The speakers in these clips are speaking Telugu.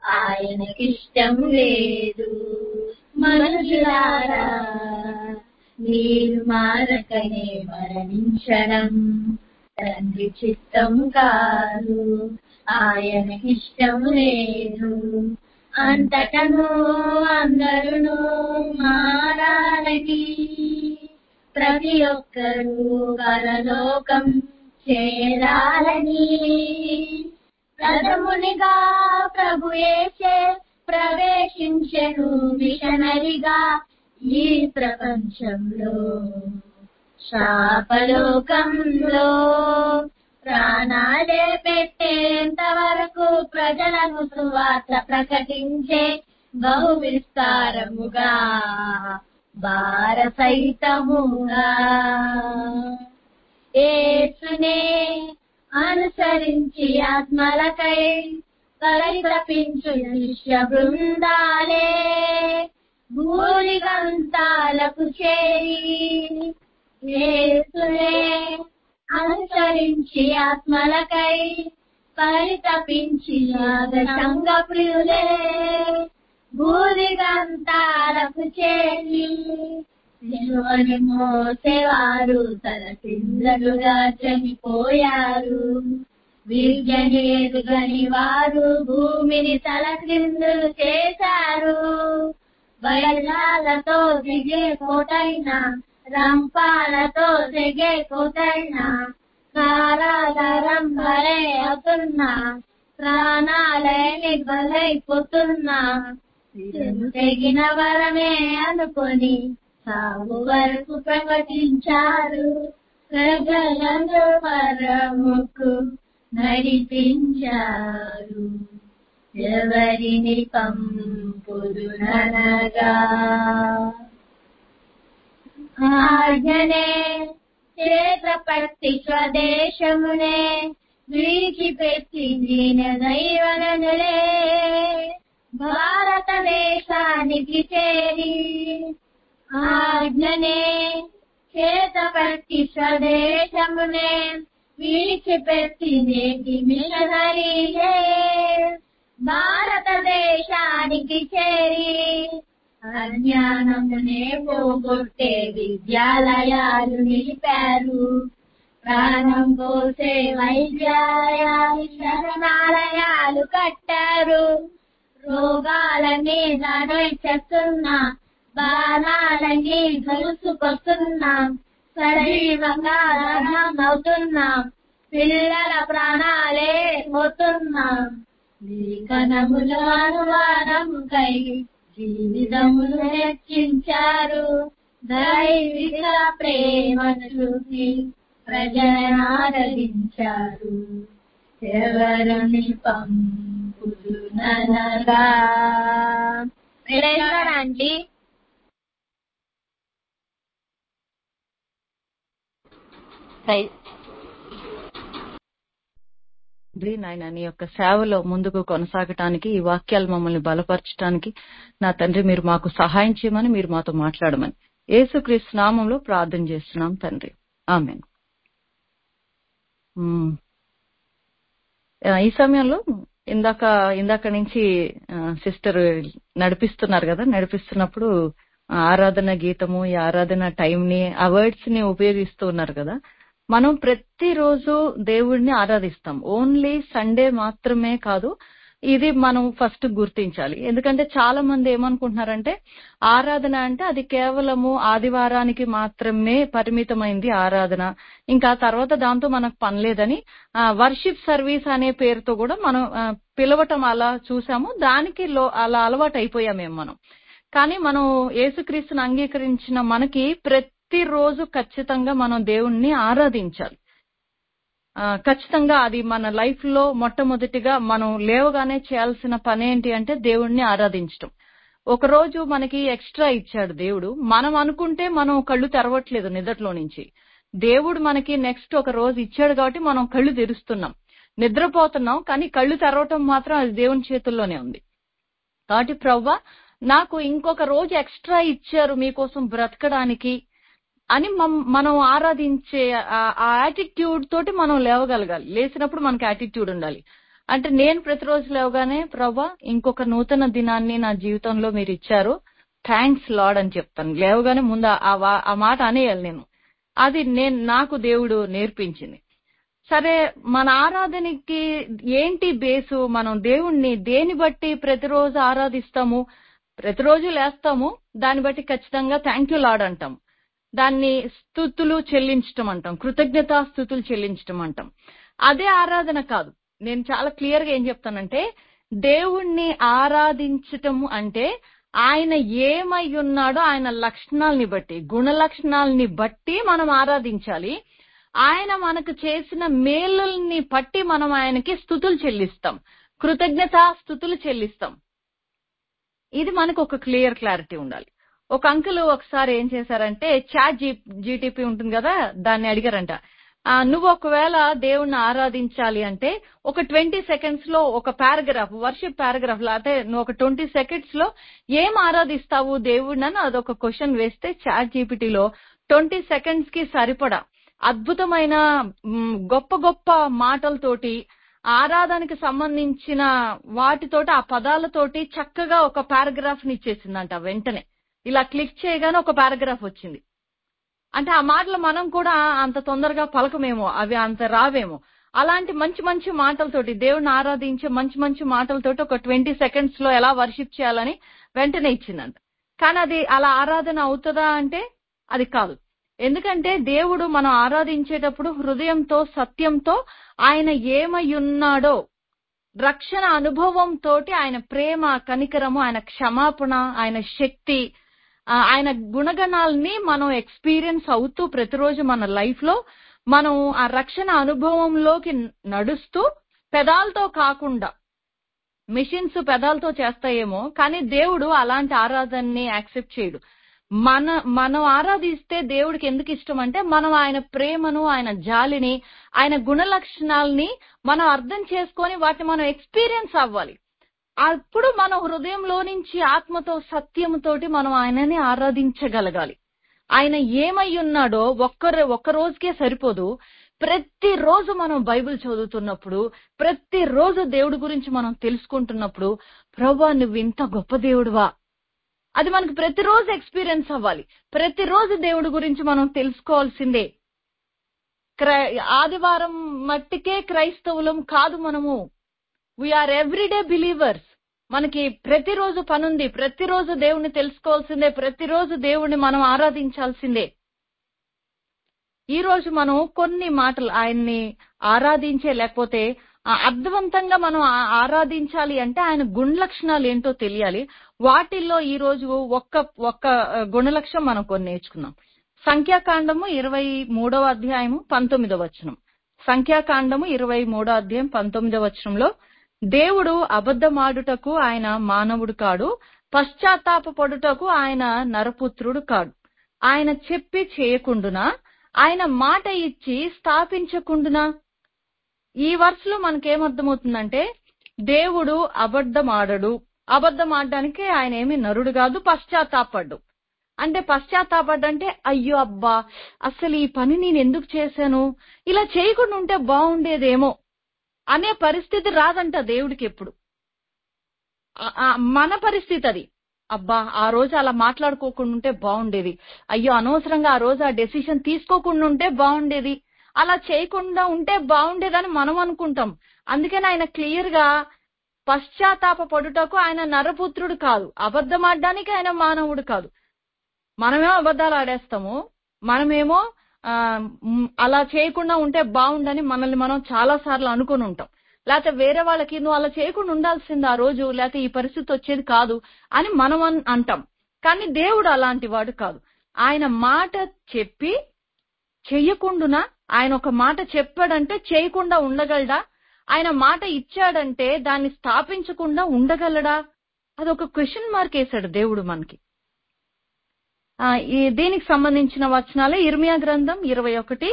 ఆయనకిష్టం లేదు మనుషులారా మీరు మారకనే మరణించడం తండ్రి చిత్తం కాదు ఆయనకిష్టం లేదు అంతటను అందరును మారాలని ప్రతి ఒక్కరూ పరలోకం చేరాలని ప్రథమునిగా ప్రభు యేసే ప్రవేశించెను మిషనరిగా ఈ ప్రపంచంలో శాపలోకంలో ప్రాణాలే పెట్టేంత వరకు ప్రజలకు సువార్త ప్రకటించే బహు విస్తారముగా భార సహితముగా ఏసునే అనుసరించి ఆత్మలకై పరితపించు శిష్య బృందాలే భూలిగంతాలకు చేరి ఏసునే అనుసరించి ఆత్మలకై పరితపించి సంగ ప్రియులే భూదిగంతాలకు చేరి శిలువని మోసేవారు తన పిందలుగా చనిపోయారు విద్యని ఎదుగని వారు భూమిని తల క్రిందులు చేశారు బయలాలతో దిగే కోటైన రంపాలతో దిగే కోటైన కారాగారం భలే అవుతున్నా ప్రాణాలని బలైపోతున్నా శిరము తెగిన వరమే అనుకొని సాగు వరకు ప్రకటించారు ప్రజలను పరముకు నడిపించారు ఎవరిని పంపుదునగా ఆజ్ఞనే చేతపట్టి స్వదేశమునే విడిచిపెట్టి దీన దైవననులే భారతదేశానికి చేరి ఆజ్ఞనే చేతపట్టి స్వదేశమునే విడిచిపెట్టి నేటి మిషనరీలే భారతదేశానికి చేరి అజ్ఞానమునే పోగొట్టే విద్యాలయాలు నిలిపారు ప్రాణం పోసే వైద్యాలయాలు శరణాలయాలు కట్టారు రోగాలన్నీ దాడి చేస్తున్న బాణాలన్నీ కలుసుకొస్తున్నాం సజీవంగా అవుతున్నాం పిల్లల ప్రాణాలే పోతున్నాం కనముల అనువాదముకై జీవితములు హెచ్చించారు దైవిక ప్రేమను చూసి ప్రజలను ఆరాధించారు ఎవరిని పంపునగా ఆంటీ తండ్రి నాయన నీ యొక్క సేవలో ముందుకు కొనసాగటానికి ఈ వాక్యాలు మమ్మల్ని బలపరచడానికి నా తండ్రి మీరు మాకు సహాయం చేయమని మీరు మాతో మాట్లాడమని యేసుక్రీస్తు నామంలో ప్రార్థన చేస్తున్నాం తండ్రి ఆమె ఈ సమయంలో ఇందాక ఇందాక నుంచి సిస్టర్ నడిపిస్తున్నారు కదా నడిపిస్తున్నప్పుడు ఆరాధన గీతము ఈ ఆరాధన టైం ని ఆ వర్డ్స్ ని ఉపయోగిస్తూ ఉన్నారు కదా మనం ప్రతిరోజు దేవుడిని ఆరాధిస్తాం ఓన్లీ సండే మాత్రమే కాదు ఇది మనం ఫస్ట్ గుర్తించాలి ఎందుకంటే చాలా మంది ఏమనుకుంటున్నారంటే ఆరాధన అంటే అది కేవలము ఆదివారానికి మాత్రమే పరిమితమైంది ఆరాధన ఇంకా తర్వాత దాంతో మనకు పనిలేదని వర్షిప్ సర్వీస్ అనే పేరుతో కూడా మనం పిలవటం అలా చూసాము దానికి అలా అలవాటు అయిపోయామేం మనం కానీ మనం యేసుక్రీస్తుని అంగీకరించిన మనకి ప్రతిరోజు ఖచ్చితంగా మనం దేవుణ్ణి ఆరాధించాలి ఖచ్చితంగా అది మన లైఫ్ లో మొట్టమొదటిగా మనం లేవగానే చేయాల్సిన పని ఏంటి అంటే దేవుణ్ణి ఆరాధించడం ఒక రోజు మనకి ఎక్స్ట్రా ఇచ్చాడు దేవుడు మనం అనుకుంటే మనం కళ్ళు తెరవట్లేదు నిద్రలో నుంచి దేవుడు మనకి నెక్స్ట్ ఒక రోజు ఇచ్చాడు కాబట్టి మనం కళ్ళు తెరుస్తున్నాం నిద్రపోతున్నాం కానీ కళ్ళు తెరవటం మాత్రం అది దేవుని చేతుల్లోనే ఉంది కాబట్టి ప్రవ్వ నాకు ఇంకొక రోజు ఎక్స్ట్రా ఇచ్చారు మీకోసం బ్రతకడానికి అని మనం ఆరాధించే ఆ యాటిట్యూడ్ తోటి మనం లేవగలగాలి లేచినప్పుడు మనకి యాటిట్యూడ్ ఉండాలి అంటే నేను ప్రతిరోజు లేవగానే ప్రభా ఇంకొక నూతన దినాన్ని నా జీవితంలో మీరు ఇచ్చారు థ్యాంక్స్ లాడ్ అని చెప్తాను లేవగానే ముందు ఆ వా- ఆ మాట అనేయాలి నేను అది నేను నాకు దేవుడు నేర్పించింది సరే మన ఆరాధనకి ఏంటి బేసు మనం దేవుణ్ణి దేని బట్టి ప్రతిరోజు ఆరాధిస్తాము ప్రతిరోజు లేస్తాము దాన్ని బట్టి ఖచ్చితంగా థ్యాంక్ యూ లాడ్ అంటాం దాన్ని స్థుతులు చెల్లించటం అంటాం కృతజ్ఞతా స్థుతులు చెల్లించటం అంటాం అదే ఆరాధన కాదు నేను చాలా క్లియర్ గా ఏం చెప్తానంటే దేవుణ్ణి ఆరాధించటం అంటే ఆయన ఏమై ఉన్నాడో ఆయన లక్షణాలని బట్టి గుణ లక్షణాలని బట్టి మనం ఆరాధించాలి ఆయన మనకు చేసిన మేలుల్ని బట్టి మనం ఆయనకి స్థుతులు చెల్లిస్తాం కృతజ్ఞత స్థుతులు చెల్లిస్తాం ఇది మనకు ఒక క్లియర్ క్లారిటీ ఉండాలి ఒక అంకుల్ ఒకసారి ఏం చేశారంటే చాట్ జీ జీటీపీ ఉంటుంది కదా దాన్ని అడిగారంట ఆ, నువ్వు ఒకవేళ దేవుణ్ణి ఆరాధించాలి అంటే ఒక ట్వంటీ సెకండ్స్ లో ఒక పారాగ్రాఫ్ వర్షిప్ పారాగ్రాఫ్ లేకపోతే నువ్వు ఒక ట్వంటీ సెకండ్స్ లో ఏం ఆరాధిస్తావు దేవుడిని అని అదొక క్వశ్చన్ వేస్తే చాట్ జీపీటీలో ట్వంటీ సెకండ్స్ కి సరిపడా అద్భుతమైన మ్, గొప్ప గొప్ప మాటలతోటి ఆరాధనకి సంబంధించిన వాటితోటి ఆ పదాలతోటి చక్కగా ఒక పారాగ్రాఫ్ ని ఇచ్చేసిందంట వెంటనే ఇలా క్లిక్ చేయగానే ఒక పారాగ్రాఫ్ వచ్చింది అంటే ఆ మాటలు మనం కూడా అంత తొందరగా పలకమేమో అవి అంత రావేమో అలాంటి మంచి మంచి మాటలతోటి దేవుని ఆరాధించే మంచి మంచి మాటలతోటి ఒక ట్వంటీ సెకండ్స్ లో ఎలా వర్షిప్ చేయాలని వెంటనే ఇచ్చిందంట కానీ అది అలా ఆరాధన అవుతుందా అంటే అది కాదు ఎందుకంటే దేవుడు మనం ఆరాధించేటప్పుడు హృదయంతో సత్యంతో ఆయన ఏమై ఉన్నాడో రక్షణ అనుభవం తోటి ఆయన ప్రేమ కనికరము ఆయన క్షమాపణ ఆయన శక్తి ఆ, ఆయన గుణగణాలని మనం ఎక్స్పీరియన్స్ అవుతూ ప్రతిరోజు మన లైఫ్ లో మనం ఆ రక్షణ అనుభవంలోకి నడుస్తూ పెదాలతో కాకుండా మిషన్స్ పెదాలతో చేస్తాయేమో కానీ దేవుడు అలాంటి ఆరాధనని యాక్సెప్ట్ చేయడు మన మనం ఆరాధిస్తే దేవుడికి ఎందుకు ఇష్టం అంటే మనం ఆయన ప్రేమను ఆయన జాలిని ఆయన గుణ లక్షణాలని మనం అర్థం చేసుకొని వాటిని మనం ఎక్స్పీరియన్స్ అవ్వాలి అప్పుడు మన హృదయంలో నుంచి ఆత్మతో సత్యముతోటి మనం ఆయనని ఆరాధించగలగాలి ఆయన ఏమై ఉన్నాడో ఒక్క ఒక్క రోజుకే సరిపోదు ప్రతిరోజు మనం బైబిల్ చదువుతున్నప్పుడు ప్రతిరోజు దేవుడి గురించి మనం తెలుసుకుంటున్నప్పుడు ప్రభా నువ్వు ఇంత గొప్ప దేవుడువా అది మనకు ప్రతిరోజు ఎక్స్పీరియన్స్ అవ్వాలి ప్రతిరోజు దేవుడి గురించి మనం తెలుసుకోవాల్సిందే క్రై- ఆదివారం మట్టికే క్రైస్తవులం కాదు మనము వీఆర్ ఎవ్రీడే బిలీవర్స్ మనకి ప్రతిరోజు పనుంది ప్రతిరోజు దేవుణ్ణి తెలుసుకోవాల్సిందే ప్రతిరోజు దేవుణ్ణి మనం ఆరాధించాల్సిందే ఈ రోజు మనం కొన్ని మాటలు ఆయన్ని ఆరాధించే లేకపోతే ఆ అర్థవంతంగా మనం ఆ- ఆరాధించాలి అంటే ఆయన గుణ లక్షణాలు ఏంటో తెలియాలి వాటిల్లో ఈ రోజు ఒక్క ఒక్క ఆ, గుణలక్షణం మనం కొన్ని నేర్చుకున్నాం సంఖ్యాకాండము ఇరవై మూడవ అధ్యాయము పంతొమ్మిదవ వచనం సంఖ్యాకాండము ఇరవై మూడో అధ్యాయం పంతొమ్మిదవ వచనంలో దేవుడు అబద్ధమాడుటకు ఆయన మానవుడు కాడు పశ్చాత్తాపపడుటకు ఆయన నరపుత్రుడు కాడు ఆయన చెప్పి చేయకుండునా ఆయన మాట ఇచ్చి స్థాపించకుండునా ఈ వరుసలో మనకేమర్థమవుతుందంటే దేవుడు అబద్ధమాడడు అబద్ధం ఆడడానికి ఆయన ఏమి నరుడు కాదు పశ్చాత్తాపడ్డు అంటే పశ్చాత్తాపడ్డంటే అయ్యో అబ్బా అసలు ఈ పని నేను ఎందుకు చేశాను ఇలా చేయకుండా ఉంటే బాగుండేదేమో అనే పరిస్థితి రాదంట దేవుడికి ఎప్పుడు ఆ- ఆ మన పరిస్థితి అది అబ్బా ఆ రోజు అలా మాట్లాడుకోకుండా ఉంటే బాగుండేది అయ్యో అనవసరంగా ఆ రోజు ఆ డెసిషన్ తీసుకోకుండా ఉంటే బాగుండేది అలా చేయకుండా ఉంటే బాగుండేదని మనం అనుకుంటాం అందుకని ఆయన క్లియర్ గా పశ్చాత్తాప పడుటకు ఆయన నరపుత్రుడు కాదు అబద్ధం ఆడడానికి ఆయన మానవుడు కాదు మనమేమో అబద్ధాలు ఆడేస్తాము మనమేమో ఆ, మ్, అలా చేయకుండా ఉంటే బాగుండని మనల్ని మనం చాలా సార్లు అనుకుని ఉంటాం లేకపోతే వేరే వాళ్ళకి నువ్వు అలా చేయకుండా ఉండాల్సింది ఆ రోజు లేకపోతే ఈ పరిస్థితి వచ్చేది కాదు అని మనం అన్- అంటాం కానీ దేవుడు అలాంటి వాడు కాదు ఆయన మాట చెప్పి చెయ్యకుండునా ఆయన ఒక మాట చెప్పాడంటే చేయకుండా ఉండగలడా ఆయన మాట ఇచ్చాడంటే దాన్ని స్థాపించకుండా ఉండగలడా అదొక క్వశ్చన్ మార్క్ వేశాడు దేవుడు మనకి ఆ, ఈ దీనికి సంబంధించిన వచనాలే ఇర్మియా గ్రంథం ఇరవై ఒకటి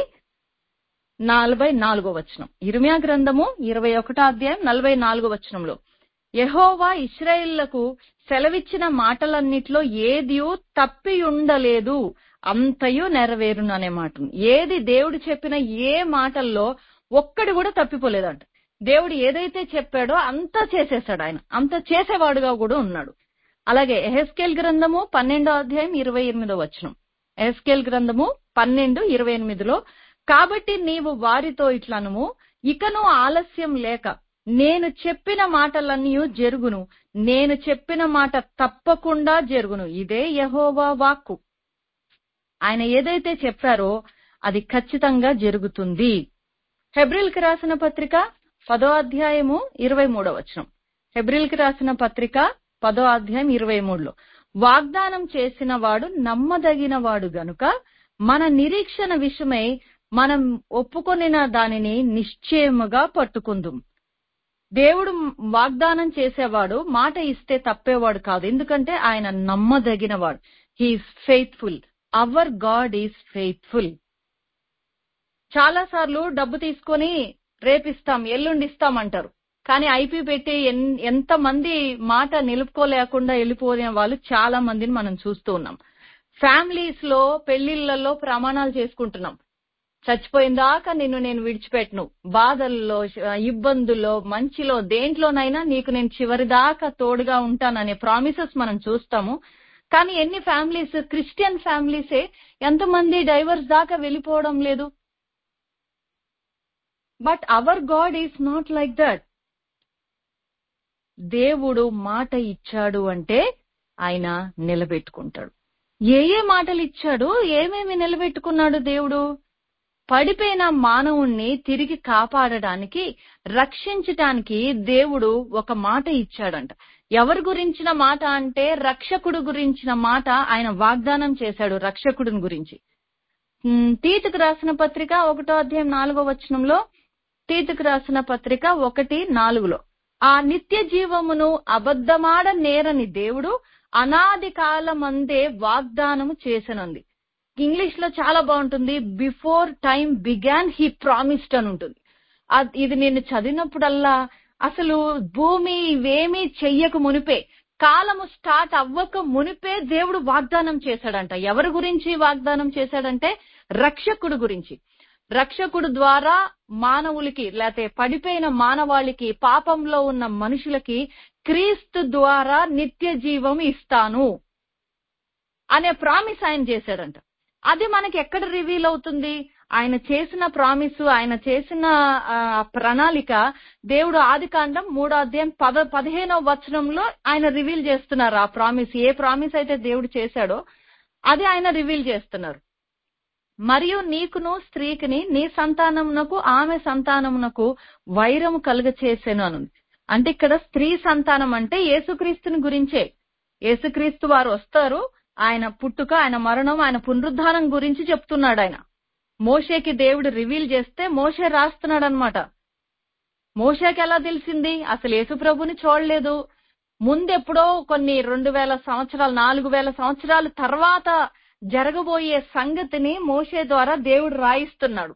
నలభై నాలుగో వచనం ఇర్మియా గ్రంథము ఇరవై ఒకటో అధ్యాయం నలభై నాలుగో వచనంలో యెహోవా ఇస్రాయేళ్లకు సెలవిచ్చిన మాటలన్నిట్లో ఏది తప్పి ఉండలేదు అంతయు నెరవేరును అనే మాట ఉంది. ఏది దేవుడు చెప్పిన ఏ మాటల్లో ఒక్కడి కూడా తప్పిపోలేదంట దేవుడు ఏదైతే చెప్పాడో అంతా చేసేసాడు ఆయన అంత చేసేవాడుగా కూడా ఉన్నాడు అలాగే ఎహెస్కేల్ గ్రంథము పన్నెండో అధ్యాయం ఇరవై ఎనిమిదో వచనం ఎహెస్కేల్ గ్రంథము పన్నెండు ఇరవై ఎనిమిదిలో కాబట్టి నీవు వారితో ఇట్లనుము ఇకను ఆలస్యం లేక నేను చెప్పిన మాటలన్నీ జరుగును నేను చెప్పిన మాట తప్పకుండా జరుగును ఇదే యహోవా వాక్కు ఆయన ఏదైతే చెప్పారో అది ఖచ్చితంగా జరుగుతుంది హెబ్రిల్కి రాసిన పత్రిక పదో అధ్యాయము ఇరవై మూడో వచనం హెబ్రిల్కి రాసిన పత్రిక పదో అధ్యాయం ఇరవై మూడులో వాగ్దానం చేసిన వాడు నమ్మదగిన వాడు గనుక మన నిరీక్షణ విషయమై మనం ఒప్పుకొనిన దానిని నిశ్చయముగా పట్టుకుందుం దేవుడు వాగ్దానం చేసేవాడు మాట ఇస్తే తప్పేవాడు కాదు ఎందుకంటే ఆయన నమ్మదగినవాడు he is faithful our God is faithful చాలా సార్లు డబ్బు తీసుకొని రేపిస్తాం ఎల్లుండి ఇస్తాం అంటారు కానీ ఐపీ పెట్టి ఎన్- ఎంత మంది మాట నిలుపుకోలేకుండా వెళ్ళిపోయిన వాళ్ళు చాలా మందిని మనం చూస్తూ ఉన్నాం ఫ్యామిలీస్ లో పెళ్లిళ్లలో ప్రమాణాలు చేసుకుంటున్నాం చచ్చిపోయిన దాకా నిన్ను నేను విడిచిపెట్టను బాధల్లో శ- ఇబ్బందుల్లో మంచిలో దేంట్లోనైనా నీకు నేను చివరి దాకా తోడుగా ఉంటాననే ప్రామిసెస్ మనం చూస్తాము కానీ ఎన్ని ఫ్యామిలీస్ క్రిస్టియన్ ఫ్యామిలీసే ఎంతమంది డైవర్స్ దాకా వెళ్ళిపోవడం లేదు but our God is not like that దేవుడు మాట ఇచ్చాడు అంటే ఆయన నిలబెట్టుకుంటాడు ఏ ఏ మాటలు ఇచ్చాడు ఏమేమి నిలబెట్టుకున్నాడు దేవుడు పడిపోయిన మానవుణ్ణి తిరిగి కాపాడడానికి రక్షించటానికి దేవుడు ఒక మాట ఇచ్చాడంట ఎవరి గురించిన మాట అంటే రక్షకుడు గురించిన మాట ఆయన వాగ్దానం చేశాడు రక్షకుడిని గురించి ఉమ్, తీతుకు రాసిన పత్రిక ఒకటో అధ్యాయం నాలుగో వచనంలో తీతుకు రాసిన పత్రిక ఒకటి నాలుగులో ఆ నిత్య జీవమును అబద్ధమాడ నేరని దేవుడు అనాది కాలమందే వాగ్దానము చేసనుంది ఇంగ్లీష్ లో చాలా బాగుంటుంది before time began he promised అని ఉంటుంది అద్- ఇది నేను చదివినప్పుడల్లా అసలు భూమి ఇవేమీ చెయ్యక మునిపే కాలము స్టార్ట్ అవ్వక మునిపే దేవుడు వాగ్దానం చేశాడంట ఎవరి గురించి వాగ్దానం చేశాడంటే రక్షకుడు గురించి రక్షకుడు ద్వారా మానవులకి లేకపోతే పడిపోయిన మానవాళికి పాపంలో ఉన్న మనుషులకి క్రీస్తు ద్వారా నిత్య జీవం ఇస్తాను అనే ప్రామిస్ ఆయన చేశాడంట అది మనకి ఎక్కడ రివీల్ అవుతుంది ఆయన చేసిన ప్రామిస్ ఆయన చేసిన ఆ, ప్రణాళిక దేవుడు ఆది కాండం మూడో అధ్యాయం పద పదిహేనవ వచనంలో ఆయన రివీల్ చేస్తున్నారు ఆ ప్రామిస్ ఏ ప్రామిస్ అయితే దేవుడు చేశాడో అది ఆయన రివీల్ చేస్తున్నారు మరియు నీకును స్త్రీకిని నీ సంతానమునకు ఆమె సంతానమునకు వైరము కలుగ చేసాను అని అంటే ఇక్కడ స్త్రీ సంతానం అంటే యేసుక్రీస్తుని గురించే యేసుక్రీస్తు వారు వస్తారు ఆయన పుట్టుక ఆయన మరణం ఆయన పునరుద్ధానం గురించి చెప్తున్నాడు ఆయన మోషేకి దేవుడు రివీల్ చేస్తే మోషే రాస్తున్నాడు అనమాట మోషేకి ఎలా తెలిసింది అసలు యేసు ప్రభుని చూడలేదు ముందెప్పుడో కొన్ని రెండు వేల సంవత్సరాలు నాలుగు వేల సంవత్సరాల తర్వాత జరగబోయే సంగతిని మోషే ద్వారా దేవుడు రాయిస్తున్నాడు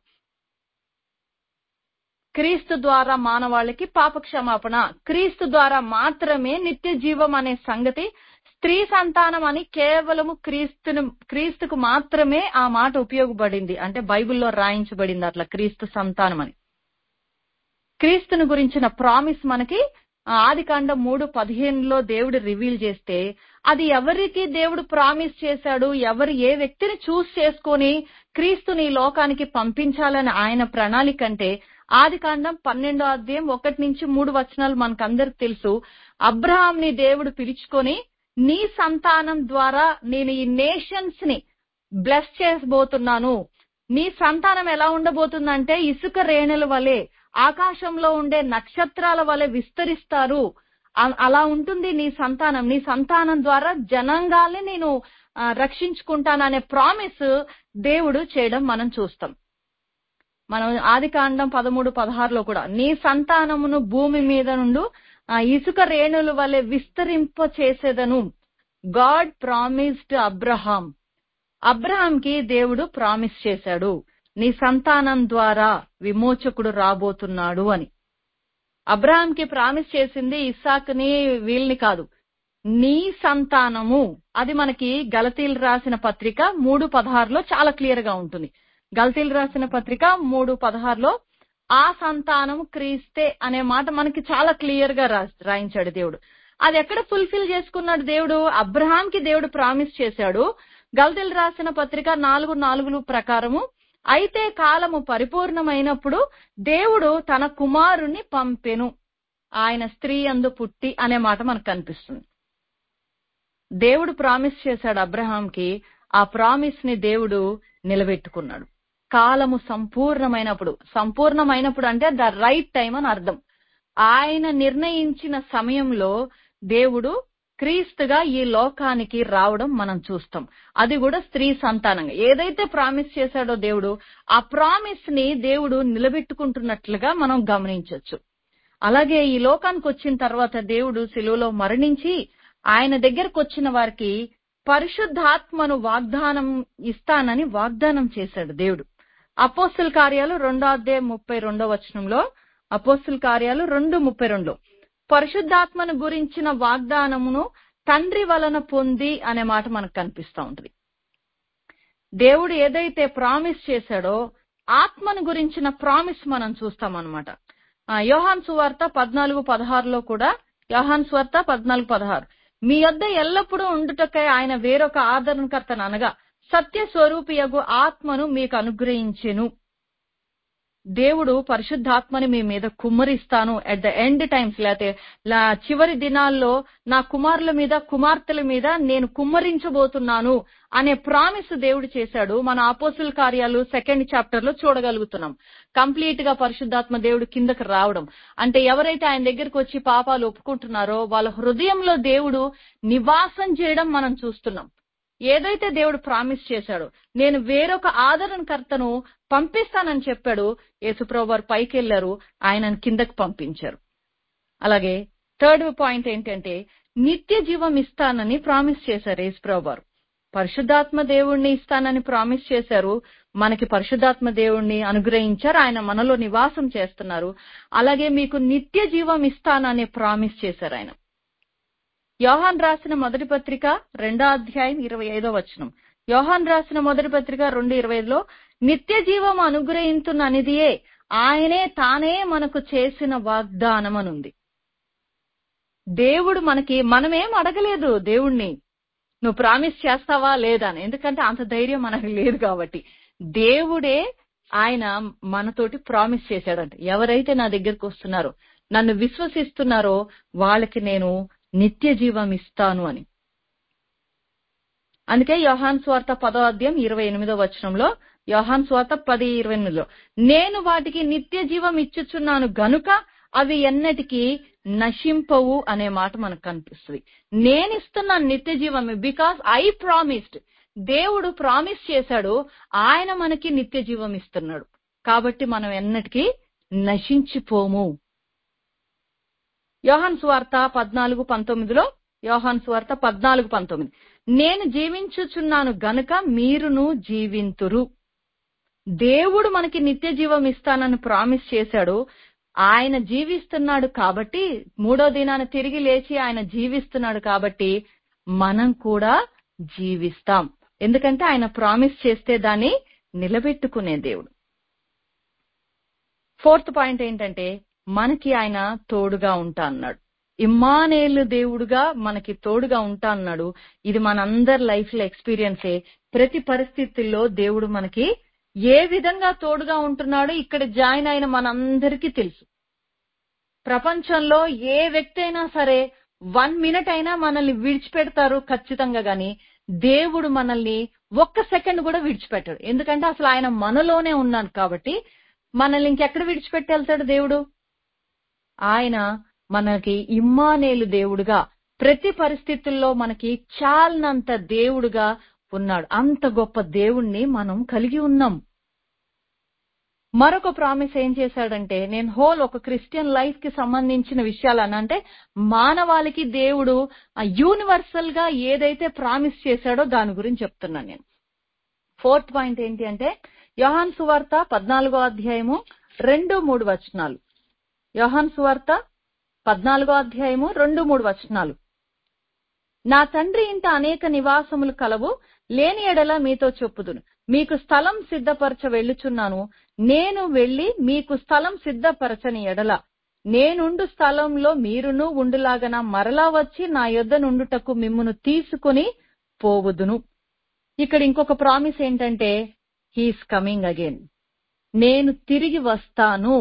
క్రీస్తు ద్వారా మానవాళికి పాప క్షమాపణ క్రీస్తు ద్వారా మాత్రమే నిత్య జీవం అనే సంగతి స్త్రీ సంతానం అని కేవలము క్రీస్తును క్రీస్తుకు మాత్రమే ఆ మాట ఉపయోగపడింది అంటే బైబిల్లో రాయించబడింది అట్లా క్రీస్తు సంతానం అని క్రీస్తుని గురించిన ప్రామిస్ మనకి ఆది కాండం మూడు పదిహేనులో దేవుడు రివీల్ చేస్తే అది ఎవరికి దేవుడు ప్రామిస్ చేశాడు ఎవరు ఏ వ్యక్తిని చూస్ చేసుకొని క్రీస్తుని ఈ లోకానికి పంపించాలని ఆయన ప్రణాళిక అంటే ఆది కాండం పన్నెండో అధ్యాయం ఒకటి నుంచి మూడు వచనాలు మనకందరికి తెలుసు అబ్రహాం ని దేవుడు పిలుచుకొని నీ సంతానం ద్వారా నేను ఈ నేషన్స్ ని బ్లెస్ చేయబోతున్నాను నీ సంతానం ఎలా ఉండబోతుందంటే ఇసుక రేణుల వలె ఆకాశంలో ఉండే నక్షత్రాల వలె విస్తరిస్తారు అ- అలా ఉంటుంది నీ సంతానం నీ సంతానం ద్వారా జనాంగాల్ని నేను ఆ, రక్షించుకుంటాననే ప్రామిస్ దేవుడు చేయడం మనం చూస్తాం మనం ఆది కాండం పదమూడు పదహారులో కూడా నీ సంతానమును భూమి మీద నుండు ఆ, ఇసుక రేణుల వలె విస్తరింప చేసేదను గాడ్ ప్రామిస్డ్ అబ్రహాం అబ్రహాంకి దేవుడు ప్రామిస్ చేశాడు నీ సంతానం ద్వారా విమోచకుడు రాబోతున్నాడు అని అబ్రహాంకి ప్రామిస్ చేసింది ఇస్సాకుని వీళ్ళని కాదు నీ సంతానము అది మనకి గలతీలు రాసిన పత్రిక మూడు పదహారులో చాలా క్లియర్ గా ఉంటుంది గలతీలు రాసిన పత్రిక మూడు పదహారులో ఆ సంతానం క్రీస్తే అనే మాట మనకి చాలా క్లియర్ గా రా- రాయించాడు దేవుడు అది ఎక్కడ ఫుల్ఫిల్ చేసుకున్నాడు దేవుడు అబ్రహాంకి దేవుడు ప్రామిస్ చేశాడు గల్తెలు రాసిన పత్రిక నాలుగు నాలుగులు ప్రకారము అయితే కాలము పరిపూర్ణమైనప్పుడు దేవుడు తన కుమారుని పంపెను ఆయన స్త్రీ అందు పుట్టి అనే మాట మనకు కనిపిస్తుంది దేవుడు ప్రామిస్ చేశాడు అబ్రహాంకి ఆ ప్రామిస్ ని దేవుడు నిలబెట్టుకున్నాడు కాలము సంపూర్ణమైనప్పుడు సంపూర్ణమైనప్పుడు అంటే ద రైట్ టైం అని అర్థం ఆయన నిర్ణయించిన సమయంలో దేవుడు క్రీస్తుగా ఈ లోకానికి రావడం మనం చూస్తాం అది కూడా స్త్రీ సంతానంగా ఏదైతే ప్రామిస్ చేశాడో దేవుడు ఆ ప్రామిస్ ని దేవుడు నిలబెట్టుకుంటున్నట్లుగా మనం గమనించవచ్చు అలాగే ఈ లోకానికి వచ్చిన తర్వాత దేవుడు శిలువలో మరణించి ఆయన దగ్గరకు వచ్చిన వారికి పరిశుద్ధాత్మను వాగ్దానం ఇస్తానని వాగ్దానం చేశాడు దేవుడు అపోస్తుల కార్యాలు రెండో అధ్యాయం ముప్పై రెండో వచనంలో అపోస్తుల కార్యాలు రెండు ముప్పై రెండులో పరిశుద్ధాత్మను గురించిన వాగ్దానమును తండ్రి వలన పొంది అనే మాట మనకు కనిపిస్తా ఉంటుంది దేవుడు ఏదైతే ప్రామిస్ చేశాడో ఆత్మను గురించిన ప్రామిస్ మనం చూస్తాం అనమాట యోహాన్ సువార్త పద్నాలుగు పదహారులో కూడా యోహాన్ సువార్త పద్నాలుగు పదహారు మీ యొద్ద ఎల్లప్పుడూ ఉండుటకై ఆయన వేరొక ఆదరణకర్తను అనగా సత్య స్వరూపియగు ఆత్మను మీకు అనుగ్రహించెను దేవుడు పరిశుద్ధాత్మని మీ మీద కుమ్మరిస్తాను అట్ ద ఎండ్ టైమ్స్ లేకపోతే లా- చివరి దినాల్లో నా కుమారుల మీద కుమార్తెల మీద నేను కుమ్మరించబోతున్నాను అనే ప్రామిస్ దేవుడు చేశాడు మన అపోసుల కార్యాలు సెకండ్ చాప్టర్ లో చూడగలుగుతున్నాం కంప్లీట్ గా పరిశుద్ధాత్మ దేవుడు కిందకి రావడం అంటే ఎవరైతే ఆయన దగ్గరికి వచ్చి పాపాలు ఒప్పుకుంటున్నారో వాళ్ళ హృదయంలో దేవుడు నివాసం చేయడం మనం చూస్తున్నాం ఏదైతే దేవుడు ప్రామిస్ చేశాడో నేను వేరొక ఆదరణకర్తను పంపిస్తానని చెప్పాడు యేసుప్రభు వారు పైకి వెళ్లారు ఆయనను కిందకి పంపించారు అలాగే థర్డ్ పాయింట్ ఏంటంటే నిత్య జీవం ఇస్తానని ప్రామిస్ చేశారు యేసుప్రభు వారు పరిశుద్ధాత్మ దేవుణ్ణి ఇస్తానని ప్రామిస్ చేశారు మనకి పరిశుద్ధాత్మ దేవుణ్ణి అనుగ్రహించారు ఆయన మనలో నివాసం చేస్తున్నారు అలాగే మీకు నిత్య జీవం ఇస్తానని ప్రామిస్ చేశారు ఆయన యోహాన్ రాసిన మొదటి పత్రిక రెండో అధ్యాయం ఇరవై ఐదో వచనం యోహాన్ రాసిన మొదటి పత్రిక రెండు ఇరవై ఐదులో నిత్య జీవం అనుగ్రహించుననిదియే ఆయనే తానే మనకు చేసిన వాగ్దానం అనుంది దేవుడు మనకి మనమేం అడగలేదు దేవుణ్ణి నువ్వు ప్రామిస్ చేస్తావా లేదా అని ఎందుకంటే అంత ధైర్యం మనకు లేదు కాబట్టి దేవుడే ఆయన మనతోటి ప్రామిస్ చేశాడంట ఎవరైతే నా దగ్గరకు వస్తున్నారో నన్ను విశ్వసిస్తున్నారో వాళ్ళకి నేను నిత్య జీవం ఇస్తాను అని అందుకే యోహాన్ స్వార్త పదో అధ్యాయం ఇరవై ఎనిమిదో వచనంలో యోహాన్ స్వార్త పది ఇరవై ఎనిమిదిలో నేను వాటికి నిత్య జీవం ఇచ్చుచున్నాను గనుక అవి ఎన్నటికీ నశింపవు అనే మాట మనకు కనిపిస్తుంది నేను ఇస్తున్నాను నిత్య జీవం బికాస్ ఐ ప్రామిస్డ్ దేవుడు ప్రామిస్ చేశాడు ఆయన మనకి నిత్య జీవం ఇస్తున్నాడు కాబట్టి మనం ఎన్నటికీ నశించిపోము యోహాన్ సువార్త పద్నాలుగు పంతొమ్మిదిలో యోహాన్ సువార్త పద్నాలుగు పంతొమ్మిది నేను జీవించుచున్నాను గనుక మీరును జీవింతురు దేవుడు మనకి నిత్య జీవం ఇస్తానని ప్రామిస్ చేశాడు ఆయన జీవిస్తున్నాడు కాబట్టి మూడో దినాన తిరిగి లేచి ఆయన జీవిస్తున్నాడు కాబట్టి మనం కూడా జీవిస్తాం ఎందుకంటే ఆయన ప్రామిస్ చేస్తే దాన్ని నిలబెట్టుకునే దేవుడు ఫోర్త్ పాయింట్ ఏంటంటే మనకి ఆయన తోడుగా ఉంటా అన్నాడు ఇమ్మానేలు దేవుడుగా మనకి తోడుగా ఉంటా అన్నాడు ఇది మనందరి లైఫ్ లో ఎక్స్పీరియన్సే ప్రతి పరిస్థితుల్లో దేవుడు మనకి ఏ విధంగా తోడుగా ఉంటున్నాడో ఇక్కడ జాయిన్ అయిన మనందరికీ తెలుసు ప్రపంచంలో ఏ వ్యక్తి అయినా సరే వన్ మినిట్ అయినా మనల్ని విడిచిపెడతారు ఖచ్చితంగా గాని దేవుడు మనల్ని ఒక్క సెకండ్ కూడా విడిచిపెట్టాడు ఎందుకంటే అసలు ఆయన మనలోనే ఉన్నాడు కాబట్టి మనల్ని ఇంకెక్కడ విడిచిపెట్టి వెళ్తాడు దేవుడు ఆయన మనకి ఇమ్మానేలు దేవుడుగా ప్రతి పరిస్థితుల్లో మనకి చాలనంత దేవుడుగా ఉన్నాడు అంత గొప్ప దేవుణ్ణి మనం కలిగి ఉన్నాం మరొక ప్రామిస్ ఏం చేశాడంటే నేను హోల్ ఒక క్రిస్టియన్ లైఫ్ కి సంబంధించిన విషయాలు అని అంటే మానవాళికి దేవుడు యూనివర్సల్ గా ఏదైతే ప్రామిస్ చేశాడో దాని గురించి చెప్తున్నాను నేను ఫోర్త్ పాయింట్ ఏంటి అంటే యోహాన్ సువార్త పద్నాలుగో అధ్యాయము రెండు మూడు వచనాలు యోహాన్ సువార్త పద్నాలుగో అధ్యాయము రెండు మూడు వచనాలు నా తండ్రి ఇంట అనేక నివాసములు కలవు లేని ఎడల మీతో చెప్పుదును మీకు స్థలం సిద్ధపరచ వెళ్ళుచున్నాను నేను వెళ్ళి మీకు స్థలం సిద్ధపరచని ఎడల నేనుండు స్థలంలో మీరును ఉండులాగన మరలా వచ్చి నా యొద్ద నుండుటకు మిమ్మును తీసుకుని పోవుదును ఇక్కడ ఇంకొక ప్రామిస్ ఏంటంటే హీస్ కమింగ్ అగైన్ నేను తిరిగి వస్తాను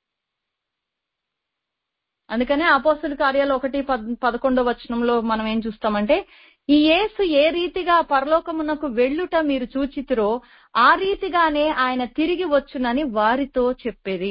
అందుకనే అపోస్తుల కార్యాలు ఒకటి పద్- పదకొండో వచనంలో మనం ఏం చూస్తామంటే ఈ యేసు ఏ రీతిగా పరలోకమునకు వెళ్ళుట మీరు చూచితిరో ఆ రీతిగానే ఆయన తిరిగి వచ్చునని వారితో చెప్పేది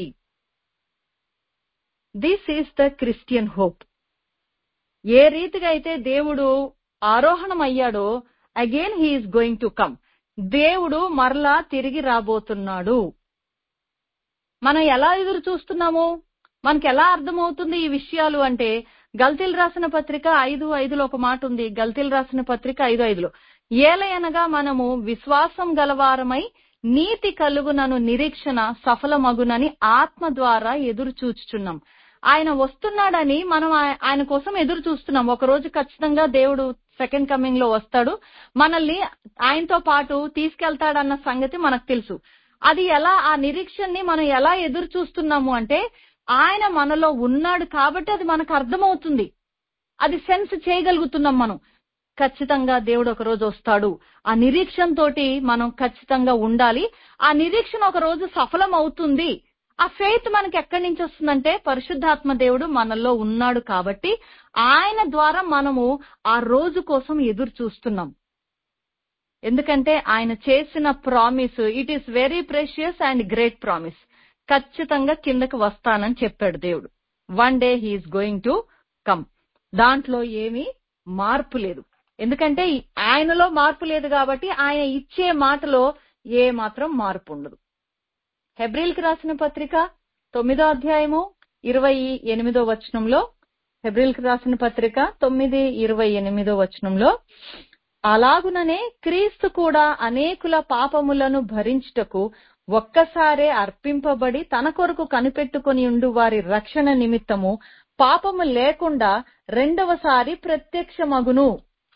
this is the Christian hope ఏ రీతిగా అయితే దేవుడు ఆరోహణం అయ్యాడో again he is going to come దేవుడు మరలా తిరిగి రాబోతున్నాడు మనం ఎలా ఎదురు చూస్తున్నాము మనకి ఎలా అర్థమవుతుంది ఈ విషయాలు అంటే గల్తీలు రాసిన పత్రిక ఐదు ఐదులో ఒక మాట ఉంది గల్తీలు రాసిన పత్రిక ఐదు ఐదులో ఏలయనగా మనము విశ్వాసం గలవారమై నీతి కలుగునను నిరీక్షణ సఫలమగునని ఆత్మ ద్వారా ఎదురు చూచుచున్నాం ఆయన వస్తున్నాడని మనం ఆయ- ఆయన కోసం ఎదురు చూస్తున్నాం ఒక రోజు ఖచ్చితంగా దేవుడు సెకండ్ కమింగ్ లో వస్తాడు మనల్ని ఆయనతో పాటు తీసుకెళ్తాడన్న సంగతి మనకు తెలుసు అది ఎలా ఆ నిరీక్షణని మనం ఎలా ఎదురు చూస్తున్నాము అంటే ఆయన మనలో ఉన్నాడు కాబట్టి అది మనకు అర్థమవుతుంది అది సెన్స్ చేయగలుగుతున్నాం మనం ఖచ్చితంగా దేవుడు ఒక రోజు వస్తాడు ఆ నిరీక్షణ తోటి మనం ఖచ్చితంగా ఉండాలి ఆ నిరీక్షణ ఒక రోజు సఫలం అవుతుంది ఆ ఫెయిత్ మనకి ఎక్కడి నుంచి వస్తుందంటే పరిశుద్ధాత్మ దేవుడు మనలో ఉన్నాడు కాబట్టి ఆయన ద్వారా మనము ఆ రోజు కోసం ఎదురు చూస్తున్నాం ఎందుకంటే ఆయన చేసిన promise it is very precious and great promise ఖచ్చితంగా కిందకి వస్తానని చెప్పాడు దేవుడు one day he is going to come దాంట్లో ఏమీ మార్పు లేదు ఎందుకంటే ఆయనలో మార్పు లేదు కాబట్టి ఆయన ఇచ్చే మాటలో ఏ మాత్రం మార్పు ఉండదు హెబ్రిల్కి రాసిన పత్రిక తొమ్మిదో అధ్యాయము ఇరవై ఎనిమిదో వచనంలో హెబ్రిల్కి రాసిన పత్రిక తొమ్మిది ఇరవై ఎనిమిదో వచనంలో అలాగుననే క్రీస్తు కూడా అనేకుల పాపములను భరించుటకు ఒక్కసారే అర్పింపబడి తన కొరకు కనిపెట్టుకొని ఉండు వారి రక్షణ నిమిత్తము పాపము లేకుండా రెండవసారి ప్రత్యక్షమగును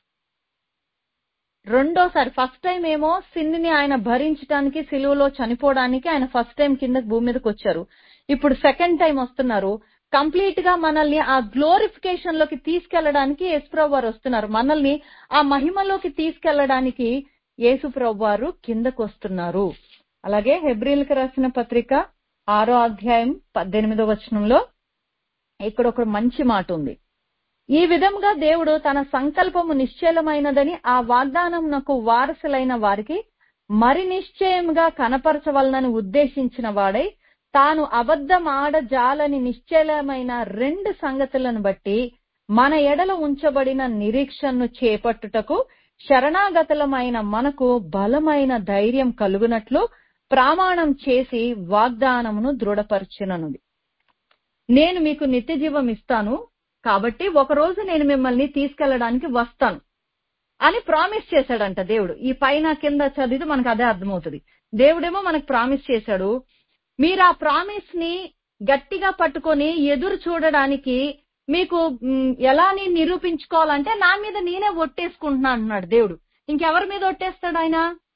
రెండోసారి ఫస్ట్ టైం ఏమో సిన్ని ఆయన భరించడానికి సిలువలో చనిపోవడానికి ఆయన ఫస్ట్ టైం కింద భూమి మీదకి వచ్చారు ఇప్పుడు సెకండ్ టైం వస్తున్నారు కంప్లీట్ గా మనల్ని ఆ గ్లోరిఫికేషన్ లోకి తీసుకెళ్లడానికి యేసుప్రభు వారు వస్తున్నారు మనల్ని ఆ మహిమలోకి తీసుకెళ్లడానికి యేసుప్రభు వారు కిందకు వస్తున్నారు అలాగే హెబ్రిల్కి రాసిన పత్రిక ఆరో అధ్యాయం పద్దెనిమిదో వచనంలో ఇక్కడ ఒక మంచి మాట ఉంది ఈ విధంగా దేవుడు తన సంకల్పము నిశ్చలమైనదని ఆ వాగ్దానమునకు వారసులైన వారికి మరి నిశ్చయముగా కనపరచవలనని ఉద్దేశించిన వాడై తాను అబద్ధమాడజాలని నిశ్చలమైన రెండు సంగతులను బట్టి మన ఎడల ఉంచబడిన నిరీక్షణను చేపట్టుటకు శరణాగతులమైన మనకు బలమైన ధైర్యం కలుగునట్లు ప్రమాణం చేసి వాగ్దానమును దృఢపరచుననుది నేను మీకు నిత్య జీవం ఇస్తాను కాబట్టి ఒక రోజు నేను మిమ్మల్ని తీసుకెళ్లడానికి వస్తాను అని ప్రామిస్ చేశాడంట దేవుడు ఈ పైన కింద చదివితే మనకు అదే అర్థమవుతుంది దేవుడేమో మనకు ప్రామిస్ చేశాడు మీరు ఆ ప్రామిస్ ని గట్టిగా పట్టుకొని ఎదురు చూడడానికి మీకు మ్, ఎలా నేను నిరూపించుకోవాలంటే నా మీద నేనే ఒట్టేసుకుంటున్నా అన్నాడు దేవుడు ఇంకెవరి మీద ఒట్టేస్తాడు ఆయన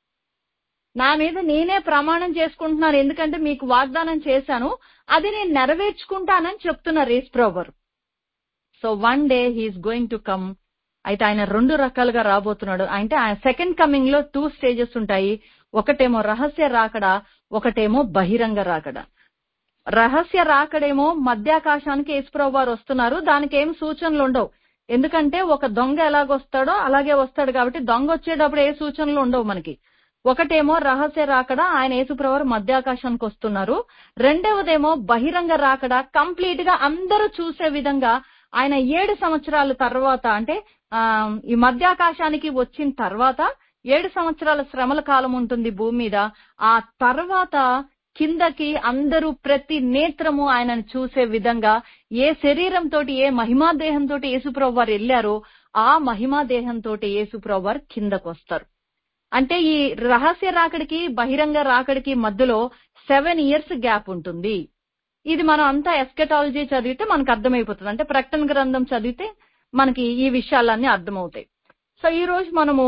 నా మీద నేనే ప్రమాణం చేసుకుంటున్నాను ఎందుకంటే మీకు వాగ్దానం చేశాను అది నేను నెరవేర్చుకుంటానని చెప్తున్నారు యేసుప్రభు so one day he is going to come అయితే ఆయన రెండు రకాలుగా రాబోతున్నాడు అంటే ఆయన సెకండ్ కమింగ్ లో టూ స్టేజెస్ ఉంటాయి ఒకటేమో రహస్య రాకడ ఒకటేమో బహిరంగ రాకడ రహస్య రాకడేమో మధ్యాకాశానికి యేసుప్రభు వారు వస్తున్నారు దానికి ఏం సూచనలు ఉండవు ఎందుకంటే ఒక దొంగ ఎలాగొస్తాడో అలాగే వస్తాడు కాబట్టి దొంగ వచ్చేటప్పుడు ఏ సూచనలు ఉండవు మనకి ఒకటేమో రహస్య రాకడ ఆయన యేసుప్రభు మధ్యాకాశానికి వస్తున్నారు రెండవదేమో బహిరంగ రాకడ కంప్లీట్ గా అందరూ చూసే విధంగా ఆయన ఏడు సంవత్సరాల తర్వాత అంటే ఆ ఈ మధ్యాకాశానికి వచ్చిన తర్వాత ఏడు సంవత్సరాల శ్రమల కాలం ఉంటుంది భూమి మీద ఆ తర్వాత కిందకి అందరూ ప్రతి నేత్రము ఆయనను చూసే విధంగా ఏ శరీరం తోటి ఏ మహిమా దేహం తోటి యేసుప్రభు వారు వెళ్ళారో ఆ మహిమా దేహం తోటి యేసుప్రభు వారు కిందకు వస్తారు అంటే ఈ రహస్య రాకడికి బహిరంగ రాకడికి మధ్యలో సెవెన్ ఇయర్స్ గ్యాప్ ఉంటుంది ఇది మనం అంతా ఎస్కెటాలజీ చదివితే మనకు అర్థమైపోతుంది అంటే ప్రకటన గ్రంథం చదివితే మనకి ఈ విషయాలన్నీ అర్థమవుతాయి సో ఈ రోజు మనము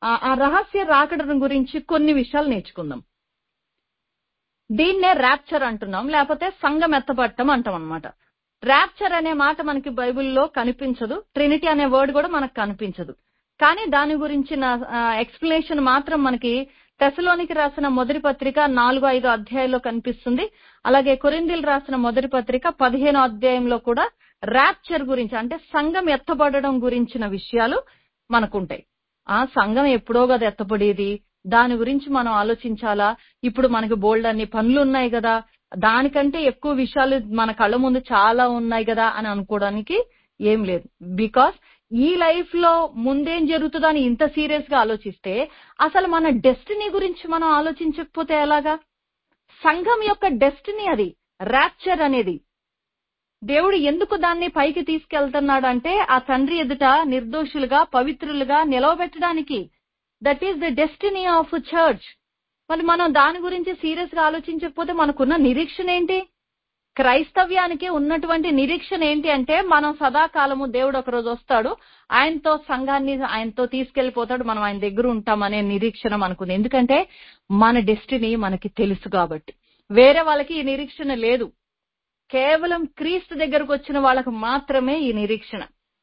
ఆ- ఆ రహస్య రాకడను గురించి కొన్ని విషయాలు నేర్చుకుందాం దీన్నే ర్యాప్చర్ అంటున్నాం లేకపోతే సంఘం ఎత్తబట్టం అంటాం అనమాట ర్యాప్చర్ అనే మాట మనకి బైబిల్లో కనిపించదు ట్రినిటీ అనే వర్డ్ కూడా మనకు కనిపించదు కానీ దాని గురించిన ఎక్స్ప్లెనేషన్ మాత్రం మనకి టెసలోనికి రాసిన మొదటి పత్రిక నాలుగు ఐదు అధ్యాయంలో కనిపిస్తుంది అలాగే కొరిందిల్ రాసిన మొదటి పత్రిక పదిహేనో అధ్యాయంలో కూడా ర్యాప్చర్ గురించి అంటే సంఘం ఎత్తబడడం గురించిన విషయాలు మనకుంటాయి ఆ సంఘం ఎప్పుడో కదా ఎత్తబడేది దాని గురించి మనం ఆలోచించాలా ఇప్పుడు మనకి బోల్డ్ అన్ని పనులు ఉన్నాయి కదా దానికంటే ఎక్కువ విషయాలు మన కళ్ళ ముందు చాలా ఉన్నాయి కదా అని అనుకోవడానికి ఏం లేదు బికాస్ ఈ లైఫ్ లో ముందేం జరుగుతుందో అని ఇంత సీరియస్ గా ఆలోచిస్తే అసలు మన డెస్టినీ గురించి మనం ఆలోచించకపోతే ఎలాగా సంఘం యొక్క డెస్టినీ అది ర్యాప్చర్ అనేది దేవుడు ఎందుకు దాన్ని పైకి తీసుకెళ్తున్నాడు అంటే ఆ తండ్రి ఎదుట నిర్దోషులుగా పవిత్రులుగా నిలవబెట్టడానికి that is the destiny of church మరి మనం దాని గురించి సీరియస్ గా ఆలోచించకపోతే మనకున్న నిరీక్షణ ఏంటి క్రైస్తవ్యానికి ఉన్నటువంటి నిరీక్షణ ఏంటి అంటే మనం సదాకాలము దేవుడు ఒక రోజు వస్తాడు ఆయనతో సంఘాన్ని ఆయనతో తీసుకెళ్లిపోతాడు మనం ఆయన దగ్గర ఉంటామనే నిరీక్షణ మనకుంది ఎందుకంటే మన డెస్టినీ మనకి తెలుసు కాబట్టి వేరే వాళ్ళకి ఈ నిరీక్షణ లేదు కేవలం క్రీస్తు దగ్గరకు వచ్చిన వాళ్ళకు మాత్రమే ఈ నిరీక్షణ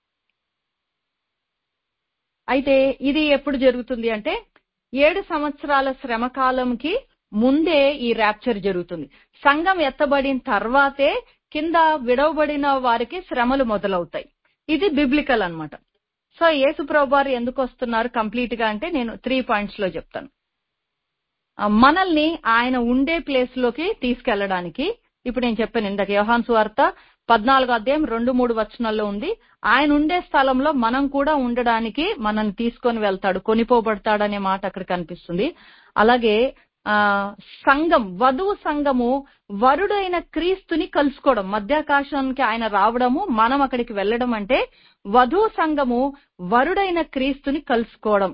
అయితే ఇది ఎప్పుడు జరుగుతుంది అంటే ఏడు సంవత్సరాల శ్రమ కాలంకి ముందే ఈ ర్యాప్చర్ జరుగుతుంది సంఘం ఎత్తబడిన తర్వాతే కింద విడవబడిన వారికి శ్రమలు మొదలవుతాయి ఇది బిబ్లికల్ అన్నమాట సో యేసు ప్రభువారు ఎందుకు వస్తున్నారు కంప్లీట్ గా అంటే నేను త్రీ పాయింట్స్ లో చెప్తాను ఆ, మనల్ని ఆయన ఉండే ప్లేస్ లోకి తీసుకెళ్లడానికి ఇప్పుడు నేను చెప్పాను ఇందాక యోహాన్ సువార్త పద్నాలుగో అధ్యాయం రెండు మూడు వచనాల్లో ఉంది ఆయన ఉండే స్థలంలో మనం కూడా ఉండడానికి మనల్ని తీసుకొని వెళ్తాడు కొనిపోబడతాడనే మాట అక్కడ కనిపిస్తుంది అలాగే ఆ సంఘం వధువు సంఘము వరుడైన క్రీస్తుని కలుసుకోవడం మధ్యాకాశానికి ఆయన రావడము మనం అక్కడికి వెళ్ళడం అంటే వధువు సంఘము వరుడైన క్రీస్తుని కలుసుకోవడం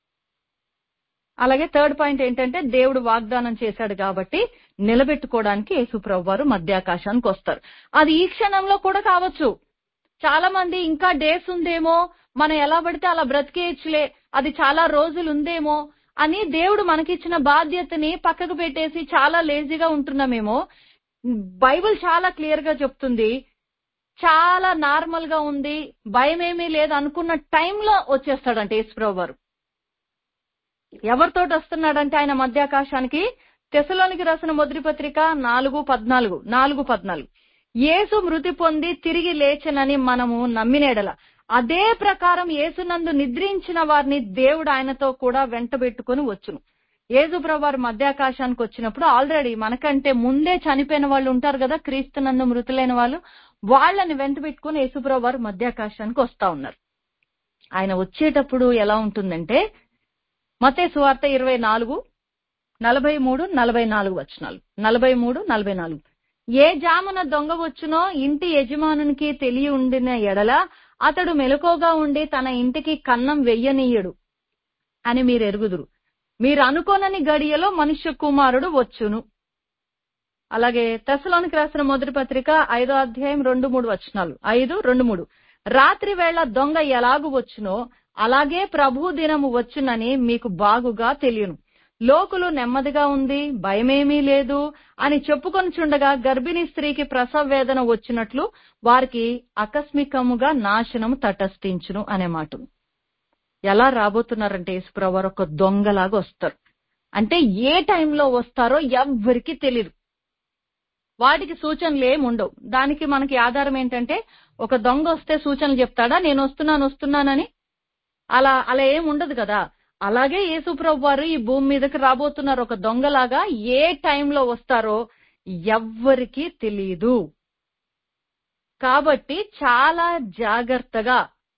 అలాగే థర్డ్ పాయింట్ ఏంటంటే దేవుడు వాగ్దానం చేశాడు కాబట్టి నిలబెట్టుకోవడానికి యేసుప్రభు వారు మధ్యాకాశానికి వస్తారు అది ఈ క్షణంలో కూడా కావచ్చు చాలా మంది ఇంకా డేస్ ఉందేమో మనం ఎలా పడితే అలా బ్రతికేయచ్చులే అది చాలా రోజులు ఉందేమో అని దేవుడు మనకిచ్చిన బాధ్యతని పక్కకు పెట్టేసి చాలా లేజీగా ఉంటున్నామేమో బైబిల్ చాలా క్లియర్ గా చెప్తుంది చాలా నార్మల్ గా ఉంది భయం ఏమీ లేదు అనుకున్న టైంలో వచ్చేస్తాడంట యేసుప్రభు వారు ఎవరితోటి వస్తున్నాడంటే ఆయన మధ్యాకాశానికి తెసలోనికి రాసిన మొదటి పత్రిక నాలుగు పద్నాలుగు నాలుగు పద్నాలుగు యేసు మృతి పొంది తిరిగి లేచనని మనము నమ్మినేడల అదే ప్రకారం యేసునందు నిద్రించిన వారిని దేవుడు ఆయనతో కూడా వెంటబెట్టుకుని వచ్చును యేసు ప్రభువారు మధ్యాకాశానికి వచ్చినప్పుడు ఆల్రెడీ మనకంటే ముందే చనిపోయిన వాళ్ళు ఉంటారు కదా క్రీస్తునందు మృతులైన వాళ్ళు వాళ్ళని వెంట పెట్టుకుని యేసుప్రభు వారు మధ్యాకాశానికి వస్తా ఉన్నారు ఆయన వచ్చేటప్పుడు ఎలా ఉంటుందంటే మతే సువార్త ఇరవై నాలుగు నలభై మూడు నలభై నాలుగు వచనాలు నలభై మూడు నలభై నాలుగు ఏ జామున దొంగ వచ్చునో ఇంటి యజమానునికి తెలియ ఉండిన ఎడల అతడు మెలకుగా ఉండి తన ఇంటికి కన్నం వెయ్యనీయడు అని మీరు ఎరుగుదురు మీరు అనుకోనని గడియలో మనుష్య కుమారుడు వచ్చును అలాగే తెసలోనికి రాసిన మొదటి పత్రిక ఐదో అధ్యాయం రెండు మూడు వచనాలు ఐదు రెండు మూడు రాత్రి వేళ దొంగ ఎలాగు వచ్చునో అలాగే ప్రభు దినము వచ్చునని మీకు బాగుగా తెలియను లోకులు నెమ్మదిగా ఉంది భయమేమీ లేదు అని చెప్పుకొని చుండగా గర్భిణీ స్త్రీకి ప్రసవ వేదన వచ్చినట్లు వారికి ఆకస్మికముగా నాశనము తటస్థించును అనే మాట ఎలా రాబోతున్నారంటే యేసుప్రభు వారు ఒక దొంగలాగా వస్తారు అంటే ఏ టైంలో వస్తారో ఎవ్వరికి తెలియదు వాటికి సూచనలు ఏమి ఉండవు దానికి మనకి ఆధారం ఏంటంటే ఒక దొంగ వస్తే సూచనలు చెప్తాడా నేను వస్తున్నాను వస్తున్నానని అలా అలా ఏం ఉండదు కదా అలాగే యేసుప్రభు వారు ఈ భూమి మీదకి రాబోతున్నారు ఒక దొంగలాగా ఏ టైంలో వస్తారో ఎవ్వరికీ తెలియదు కాబట్టి చాలా జాగ్రత్తగా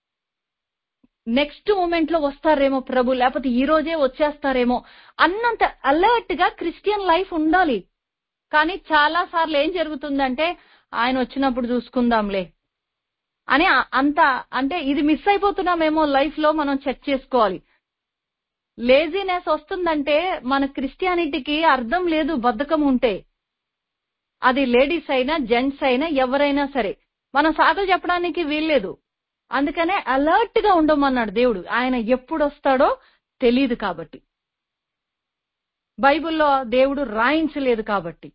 నెక్స్ట్ మూమెంట్ లో వస్తారేమో ప్రభు లేకపోతే ఈ రోజే వచ్చేస్తారేమో అన్నంత అలర్ట్ గా క్రిస్టియన్ లైఫ్ ఉండాలి కానీ చాలా సార్లు ఏం జరుగుతుందంటే ఆయన వచ్చినప్పుడు చూసుకుందాంలే అని అ- అంత అంటే ఇది మిస్ అయిపోతున్నామేమో లైఫ్ లో మనం చెక్ చేసుకోవాలి లేజినెస్ వస్తుందంటే మన క్రిస్టియానిటీకి అర్థం లేదు బద్ధకం ఉంటే అది లేడీస్ అయినా జెంట్స్ అయినా ఎవరైనా సరే మనం సాకులు చెప్పడానికి వీల్లేదు అందుకనే అలర్ట్ గా ఉండమన్నాడు దేవుడు ఆయన ఎప్పుడు వస్తాడో తెలియదు కాబట్టి బైబిల్లో దేవుడు రాయించలేదు కాబట్టి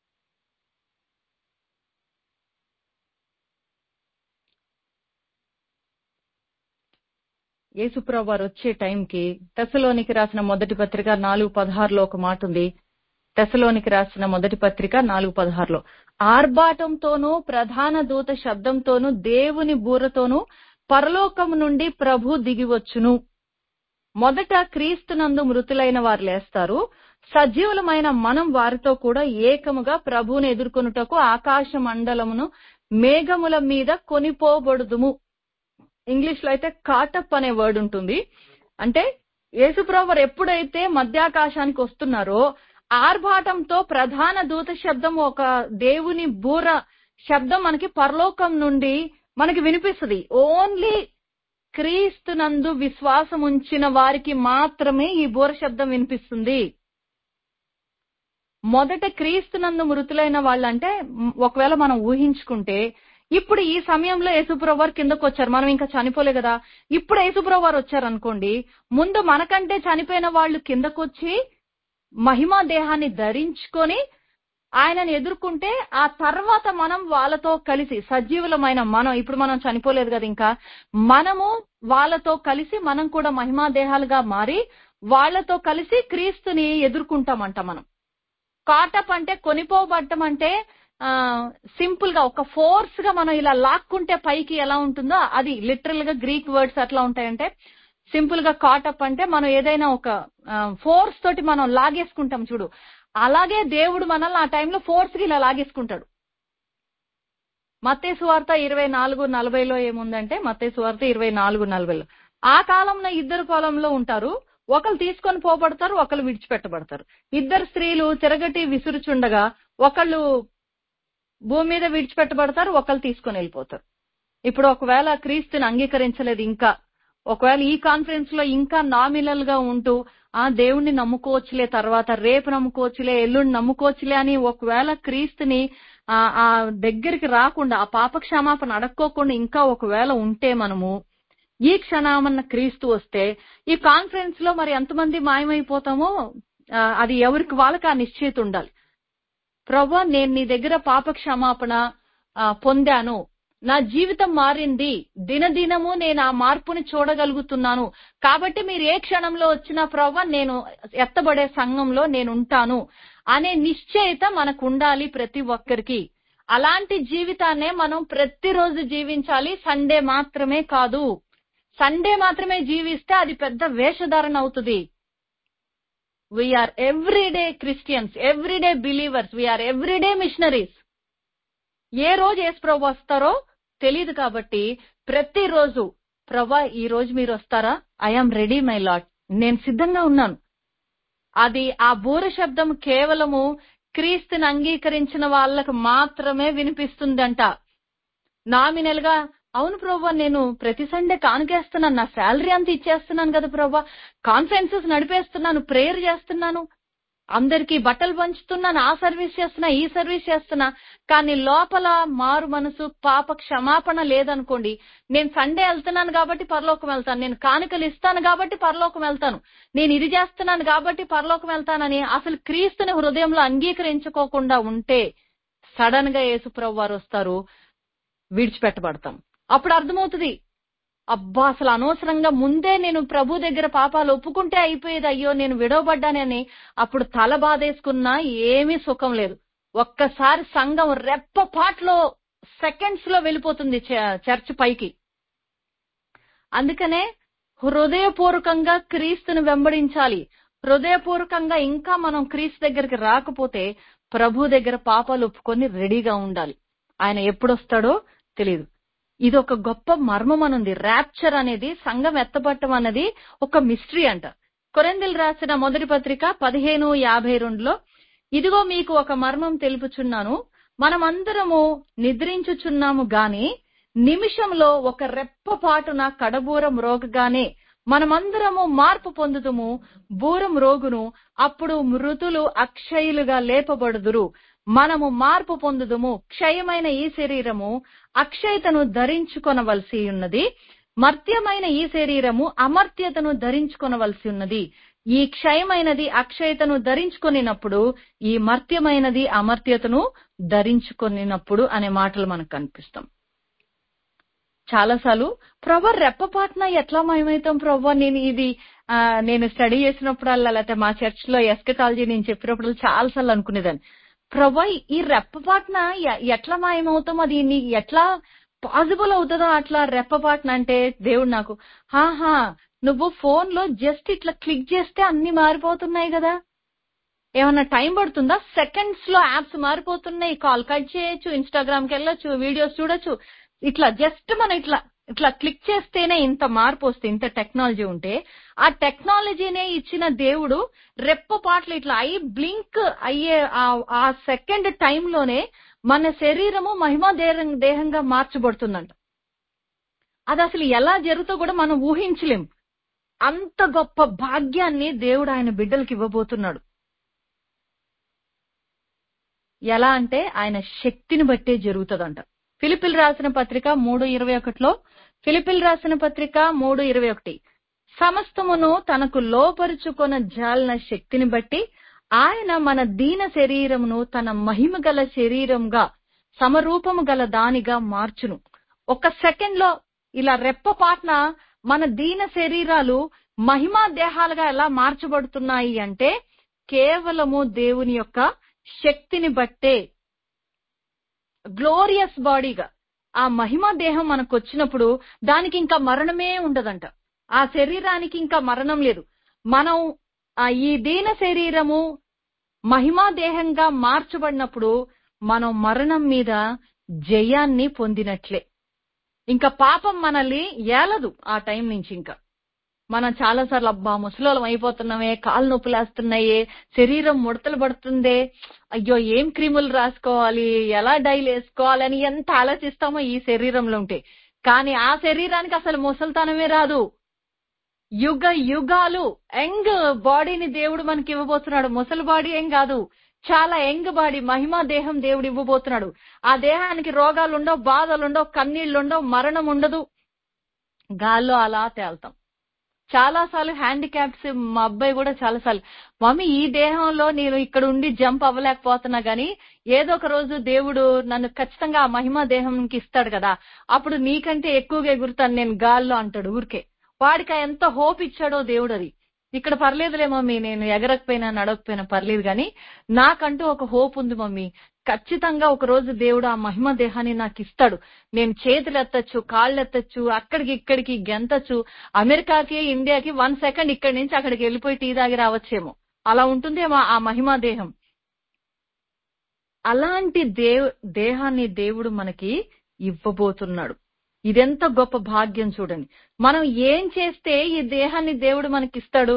యేసుప్రభు వారు వచ్చే టైంకి తెసలోనికి రాసిన మొదటి పత్రిక నాలుగు పదహారులో ఒక మాట ఉంది తెసలోనికి రాసిన మొదటి పత్రిక నాలుగు పదహారులో ఆర్భాటంతోనూ ప్రధాన దూత శబ్దంతోనూ దేవుని బూరతోనూ పరలోకము నుండి ప్రభు దిగివచ్చును మొదట క్రీస్తునందు మృతులైన వారు లేస్తారు సజీవులమైన మనం వారితో కూడా ఏకముగా ప్రభువును ఎదుర్కొనుటకు ఆకాశ మండలమును మేఘముల మీద కొనిపోబడుదుము ఇంగ్లీష్ లో అయితే కాటప్ అనే వర్డ్ ఉంటుంది అంటే యేసుప్రభు ఎప్పుడైతే మధ్యాకాశానికి వస్తున్నారో ఆర్భాటంతో ప్రధాన దూత శబ్దం ఒక దేవుని బూర శబ్దం మనకి పరలోకం నుండి మనకి వినిపిస్తుంది ఓన్లీ క్రీస్తునందు విశ్వాసం ఉంచిన వారికి మాత్రమే ఈ బూర శబ్దం వినిపిస్తుంది మొదట క్రీస్తునందు మృతులైన వాళ్ళంటే మ్, ఒకవేళ మనం ఊహించుకుంటే ఇప్పుడు ఈ సమయంలో యేసుప్రభు వారు కిందకు వచ్చారు మనం ఇంకా చనిపోలే కదా ఇప్పుడు యేసుప్రభు వారు వచ్చారు అనుకోండి ముందు మనకంటే చనిపోయిన వాళ్ళు కిందకు వచ్చి మహిమా దేహాన్ని ధరించుకొని ఆయనను ఎదుర్కొంటే ఆ తర్వాత మనం వాళ్ళతో కలిసి సజీవులమైన మనం ఇప్పుడు మనం చనిపోలేదు కదా ఇంకా మనము వాళ్ళతో కలిసి మనం కూడా మహిమా దేహాలుగా మారి వాళ్ళతో కలిసి క్రీస్తుని ఎదుర్కొంటామంట మనం కాటప్ అంటే కొనిపోబడ్డం అంటే ఆ సింపుల్ గా ఒక ఫోర్స్ గా మనం ఇలా లాక్కుంటే పైకి ఎలా ఉంటుందో అది లిటరల్ గా గ్రీక్ వర్డ్స్ అట్లా ఉంటాయంటే సింపుల్ గా కాటప్ అంటే మనం ఏదైనా ఒక ఫోర్స్ తోటి మనం లాగేసుకుంటాం చూడు అలాగే దేవుడు మనల్ని ఆ టైంలో ఫోర్స్ గా ఇలా లాగేసుకుంటాడు మత్తయి సువార్త ఇరవై నాలుగు నలభైలో ఏముందంటే మత్తయి సువార్త ఇరవై నాలుగు నలభైలో ఆ కాలంలో ఇద్దరు పొలంలో ఉంటారు ఒకరు తీసుకొని పోబడతారు ఒకరు విడిచిపెట్టబడతారు ఇద్దరు స్త్రీలు తిరగటి విసురుచుండగా ఒకళ్ళు భూమి మీద విడిచిపెట్టబడతారు ఒకళ్ళు తీసుకొని వెళ్ళిపోతారు ఇప్పుడు ఒకవేళ క్రీస్తుని అంగీకరించలేదు ఇంకా ఒకవేళ ఈ కాన్ఫరెన్స్ లో ఇంకా నామినల్ గా ఉంటూ ఆ దేవుణ్ణి నమ్ముకోవచ్చులే తర్వాత రేపు నమ్ముకోవచ్చులే ఎల్లుండి నమ్ముకోవచ్చులే అని ఒకవేళ క్రీస్తుని ఆ ఆ దగ్గరికి రాకుండా ఆ పాప క్షమాపణ అడక్కోకుండా ఇంకా ఒకవేళ ఉంటే మనము ఈ క్షణామన్న క్రీస్తు వస్తే ఈ కాన్ఫరెన్స్ లో మరి ఎంతమంది మాయమైపోతామో ఆ, అది ఎవరికి వాళ్ళకి ఆ నిశ్చయిత ఉండాలి ప్రభా నేను నీ దగ్గర పాప క్షమాపణ ఆ, పొందాను నా జీవితం మారింది దినదినము నేను ఆ మార్పుని చూడగలుగుతున్నాను కాబట్టి మీరు ఏ క్షణంలో వచ్చినా ప్రభా నేను ఎత్తబడే సంఘంలో నేను ఉంటాను అనే నిశ్చయిత మనకు ఉండాలి ప్రతి ఒక్కరికి అలాంటి జీవితాన్నే మనం ప్రతిరోజు జీవించాలి సండే మాత్రమే కాదు సండే మాత్రమే జీవిస్తే అది పెద్ద వేషధారణ అవుతుంది we are everyday Christians everyday believers we are everyday missionaries ఏ రోజు యేసు ప్రభు వస్తారో తెలియదు కాబట్టి ప్రతిరోజు ప్రభా ఈ రోజు మీరు వస్తారా ఐఎమ్ రెడీ మై లాట్ నేను సిద్ధంగా ఉన్నాను అది ఆ బూర శబ్దం కేవలము క్రీస్తుని అంగీకరించిన వాళ్ళకు మాత్రమే వినిపిస్తుందంట నామినల్ గా అవును ప్రభా నేను ప్రతి సండే కానుకేస్తున్నాను నా శాలరీ అంతా ఇచ్చేస్తున్నాను కదా ప్రభా కాన్ఫరెన్సెస్ నడిపేస్తున్నాను ప్రేయర్ చేస్తున్నాను అందరికి బట్టలు పంచుతున్నాను ఆ సర్వీస్ చేస్తున్నా ఈ సర్వీస్ చేస్తున్నా కానీ లోపల మారు మనసు పాప క్షమాపణ లేదనుకోండి నేను సండే వెళ్తున్నాను కాబట్టి పరలోకం వెళ్తాను నేను కానుకలు ఇస్తాను కాబట్టి పరలోకం వెళ్తాను నేను ఇది చేస్తున్నాను కాబట్టి పరలోకం వెళ్తానని అసలు క్రీస్తుని హృదయంలో అంగీకరించుకోకుండా ఉంటే సడన్ గా యేసుప్రభు వారు వస్తారు విడిచిపెట్టబడతాం అప్పుడు అర్థమవుతుంది అబ్బా అసలు అనవసరంగా ముందే నేను ప్రభు దగ్గర పాపాలు ఒప్పుకుంటే అయిపోయేది అయ్యో నేను విడవబడ్డానని అప్పుడు తల బాధేసుకున్నా ఏమీ సుఖం లేదు ఒక్కసారి సంఘం రెప్ప పాటలో సెకండ్స్ లో వెళ్ళిపోతుంది చ- చర్చ్ పైకి అందుకనే హృదయపూర్వకంగా క్రీస్తుని వెంబడించాలి హృదయపూర్వకంగా ఇంకా మనం క్రీస్తు దగ్గరికి రాకపోతే ప్రభు దగ్గర పాపాలు ఒప్పుకొని రెడీగా ఉండాలి ఆయన ఎప్పుడు వస్తాడో తెలియదు ఇది ఒక గొప్ప మర్మం అనుంది ర్యాప్చర్ అనేది సంఘం ఎత్తపట్టం అన్నది ఒక మిస్టరీ అంట కొరెందిల్ రాసిన మొదటి పత్రిక పదిహేను యాభై రెండులో ఇదిగో మీకు ఒక మర్మం తెలుపుచున్నాను మనమందరము నిద్రించుచున్నాము గాని నిమిషంలో ఒక రెప్పపాటున కడబూరం రోగగానే మనమందరము మార్పు పొందుతుము బూరం రోగును అప్పుడు మృతులు అక్షయులుగా లేపబడుదురు మనము మార్పు పొందుదుము క్షయమైన ఈ శరీరము అక్షయతను ధరించుకొనవలసి ఉన్నది మర్త్యమైన ఈ శరీరము అమర్త్యతను ధరించుకొనవలసి ఉన్నది ఈ క్షయమైనది అక్షయతను ధరించుకొనినప్పుడు ఈ మర్త్యమైనది అమర్త్యతను ధరించుకొనినప్పుడు అనే మాటలు మనకు కనిపిస్తాం చాలాసార్లు ప్రభు రెప్పపాటున ఎట్లా మయమవుతాం ప్రభు నేను ఇది ఆ, నేను స్టడీ చేసినప్పుడల్లా లేకపోతే మా చర్చ్ లో ఎస్కటాలజీ నేను చెప్పినప్పుడు చాలాసార్లు అనుకునేదాన్ని ప్రభు ఈ రెప్పపాటున ఎ- ఎట్లా మాయమవుతాం అది నీ ఎట్లా పాసిబుల్ అవుతుందో అట్లా రెప్పపాటున అంటే దేవుడు నాకు హాహా నువ్వు ఫోన్ లో జస్ట్ ఇట్లా క్లిక్ చేస్తే అన్ని మారిపోతున్నాయి కదా ఏమన్నా టైం పడుతుందా సెకండ్స్ లో యాప్స్ మారిపోతున్నాయి కాల్ కట్ చేయొచ్చు ఇన్స్టాగ్రామ్ కి వెళ్ళొచ్చు వీడియోస్ చూడొచ్చు ఇట్లా జస్ట్ మనం ఇట్లా ఇట్లా క్లిక్ చేస్తేనే ఇంత మార్పు వస్తే ఇంత టెక్నాలజీ ఉంటే ఆ టెక్నాలజీనే ఇచ్చిన దేవుడు రెప్పపాట్లు ఇట్లా ఐ బ్లింక్ అయ్యే ఆ- ఆ సెకండ్ టైంలోనే మన శరీరము మహిమా దేహం దేహంగా మార్చబడుతుందంట అది అసలు ఎలా జరుగుతో కూడా మనం ఊహించలేం అంత గొప్ప భాగ్యాన్ని దేవుడు ఆయన బిడ్డలకి ఇవ్వబోతున్నాడు ఎలా అంటే ఆయన శక్తిని బట్టే జరుగుతుందంట ఫిలిపిల్ రాసిన పత్రిక మూడు ఇరవై ఒకటిలో ఫిలిపిల్ రాసిన పత్రిక మూడు ఇరవై ఒకటి సమస్తమును తనకు లోపరుచుకొన జాలిన శక్తిని బట్టి ఆయన మన దీన శరీరమును తన మహిమ గల శరీరంగా సమరూపము గల దానిగా మార్చును ఒక సెకండ్ లో ఇలా రెప్పపాట్న మన దీన శరీరాలు మహిమా దేహాలుగా ఎలా మార్చబడుతున్నాయి అంటే కేవలము దేవుని యొక్క శక్తిని బట్టే గ్లోరియస్ బాడీగా ఆ మహిమా దేహం మనకు వచ్చినప్పుడు దానికి ఇంకా మరణమే ఉండదంట ఆ శరీరానికి ఇంకా మరణం లేదు మనం ఆ ఈ దీన శరీరము మహిమా దేహంగా మార్చబడినప్పుడు మనం మరణం మీద జయాన్ని పొందినట్లే ఇంకా పాపం మనల్ని ఏలదు ఆ టైం నుంచి ఇంకా మనం చాలా సార్లు అబ్బా ముసలోళం అయిపోతున్నామే కాళ్ళు నొప్పులేస్తున్నాయే శరీరం ముడతలు పడుతుందే అయ్యో ఏం క్రీములు రాసుకోవాలి ఎలా డైల్ వేసుకోవాలి అని ఎంత ఆలోచిస్తామో ఈ శరీరంలో ఉంటే కానీ ఆ శరీరానికి అసలు ముసల్తనమే రాదు యుగ యుగాలు యంగ్ బాడీని దేవుడు మనకి ఇవ్వబోతున్నాడు ముసలి బాడీ ఏం కాదు చాలా యంగ్ బాడీ మహిమా దేహం దేవుడు ఇవ్వబోతున్నాడు ఆ దేహానికి రోగాలు ఉండవు బాధలు ఉండవు కన్నీళ్లు ఉండవు మరణం ఉండదు గాల్లో అలా తేల్తాం చాలా సార్లు హ్యాండిక్యాప్స్ మా అబ్బాయి కూడా చాలా సార్లు మమ్మీ ఈ దేహంలో నేను ఇక్కడ ఉండి జంప్ అవ్వలేకపోతున్నా గానీ ఏదో ఒక రోజు దేవుడు నన్ను ఖచ్చితంగా ఆ మహిమా దేహంకి ఇస్తాడు కదా అప్పుడు నీకంటే ఎక్కువగా ఎగురుతాను నేను గాల్లో అంటాడు ఊరికే వాడికి ఆ ఎంత హోప్ ఇచ్చాడో దేవుడు అది ఇక్కడ పర్లేదులే మమ్మీ నేను ఎగరకపోయినా నడవకపోయినా పర్లేదు కానీ నాకంటూ ఒక హోప్ ఉంది మమ్మీ ఖచ్చితంగా ఒక రోజు దేవుడు ఆ మహిమ దేహాన్ని నాకు ఇస్తాడు నేను చేతులు ఎత్తచ్చు కాళ్ళు ఎత్తచ్చు అక్కడికి ఇక్కడికి గెంతచ్చు అమెరికాకి ఇండియాకి వన్ సెకండ్ ఇక్కడి నుంచి అక్కడికి వెళ్ళిపోయి టీ తాగి రావచ్చేమో అలా ఉంటుందేమో ఆ మహిమా దేహం అలాంటి దేవ్ దేహాన్ని దేవుడు మనకి ఇవ్వబోతున్నాడు ఇదెంత గొప్ప భాగ్యం చూడండి మనం ఏం చేస్తే ఈ దేహాన్ని దేవుడు మనకిస్తాడు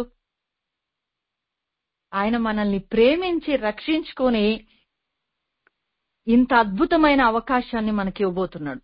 ఆయన మనల్ని ప్రేమించి రక్షించుకొని ఇంత అద్భుతమైన అవకాశాన్ని మనకి ఇవ్వబోతున్నాడు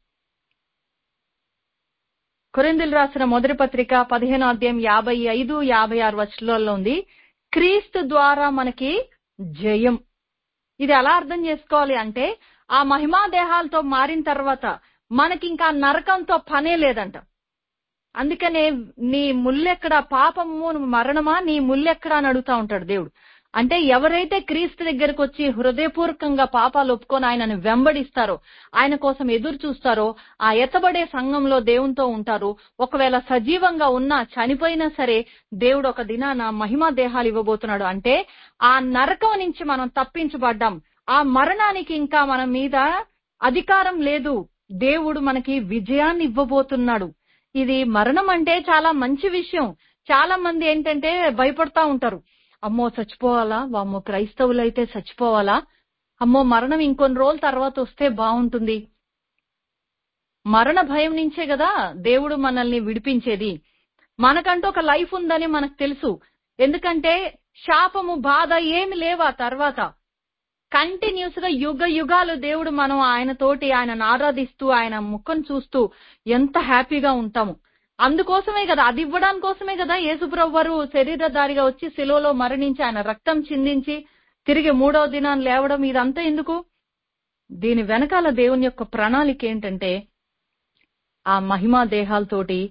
కొరిందులు రాసిన మొదటి పత్రిక పదిహేను అధ్యాయం యాభై ఐదు యాభై ఆరు వచనాల్లో ఉంది క్రీస్తు ద్వారా మనకి జయం ఇది ఎలా అర్థం చేసుకోవాలి అంటే ఆ మహిమా దేహాలతో మారిన తర్వాత మనకింకా నరకంతో పనే లేదంట అందుకనే నీ ముల్లెక్కడ పాపము మరణమా నీ ముల్లెక్కడ అని అడుగుతా ఉంటాడు దేవుడు అంటే ఎవరైతే క్రీస్తు దగ్గరకు వచ్చి హృదయపూర్వకంగా పాపాలు ఒప్పుకొని ఆయనను వెంబడిస్తారో ఆయన కోసం ఎదురు చూస్తారో ఆ ఎత్తబడే సంఘంలో దేవునితో ఉంటారు ఒకవేళ సజీవంగా ఉన్నా చనిపోయినా సరే దేవుడు ఒక దినాన మహిమా దేహాలు ఇవ్వబోతున్నాడు అంటే ఆ నరకం నుంచి మనం తప్పించబడ్డాం ఆ మరణానికి ఇంకా మన మీద అధికారం లేదు దేవుడు మనకి విజయాన్ని ఇవ్వబోతున్నాడు ఇది మరణం అంటే చాలా మంచి విషయం చాలా మంది ఏంటంటే భయపడతా ఉంటారు అమ్మో చచ్చిపోవాలా వామ్మో క్రైస్తవులైతే చచ్చిపోవాలా అమ్మో మరణం ఇంకొన్ని రోజుల తర్వాత వస్తే బాగుంటుంది మరణ భయం నుంచే కదా దేవుడు మనల్ని విడిపించేది మనకంటూ ఒక లైఫ్ ఉందని మనకు తెలుసు ఎందుకంటే శాపము బాధ ఏమి లేవా తర్వాత కంటిన్యూస్ గా యుగ యుగాలు దేవుడు మనం ఆయన తోటి ఆయనను ఆరాధిస్తూ ఆయన ముఖం చూస్తూ ఎంత హ్యాపీగా ఉంటాము అందుకోసమే కదా అది ఇవ్వడానికి కోసమే కదా యేసుప్రభు వారు శరీరధారిగా వచ్చి శిలువలో మరణించి ఆయన రక్తం చిందించి తిరిగి మూడవ దినాన్ని లేవడం ఇదంతా ఎందుకు దీని వెనకాల దేవుని యొక్క ప్రణాళిక ఏంటంటే ఆ మహిమా దేహాలతోటి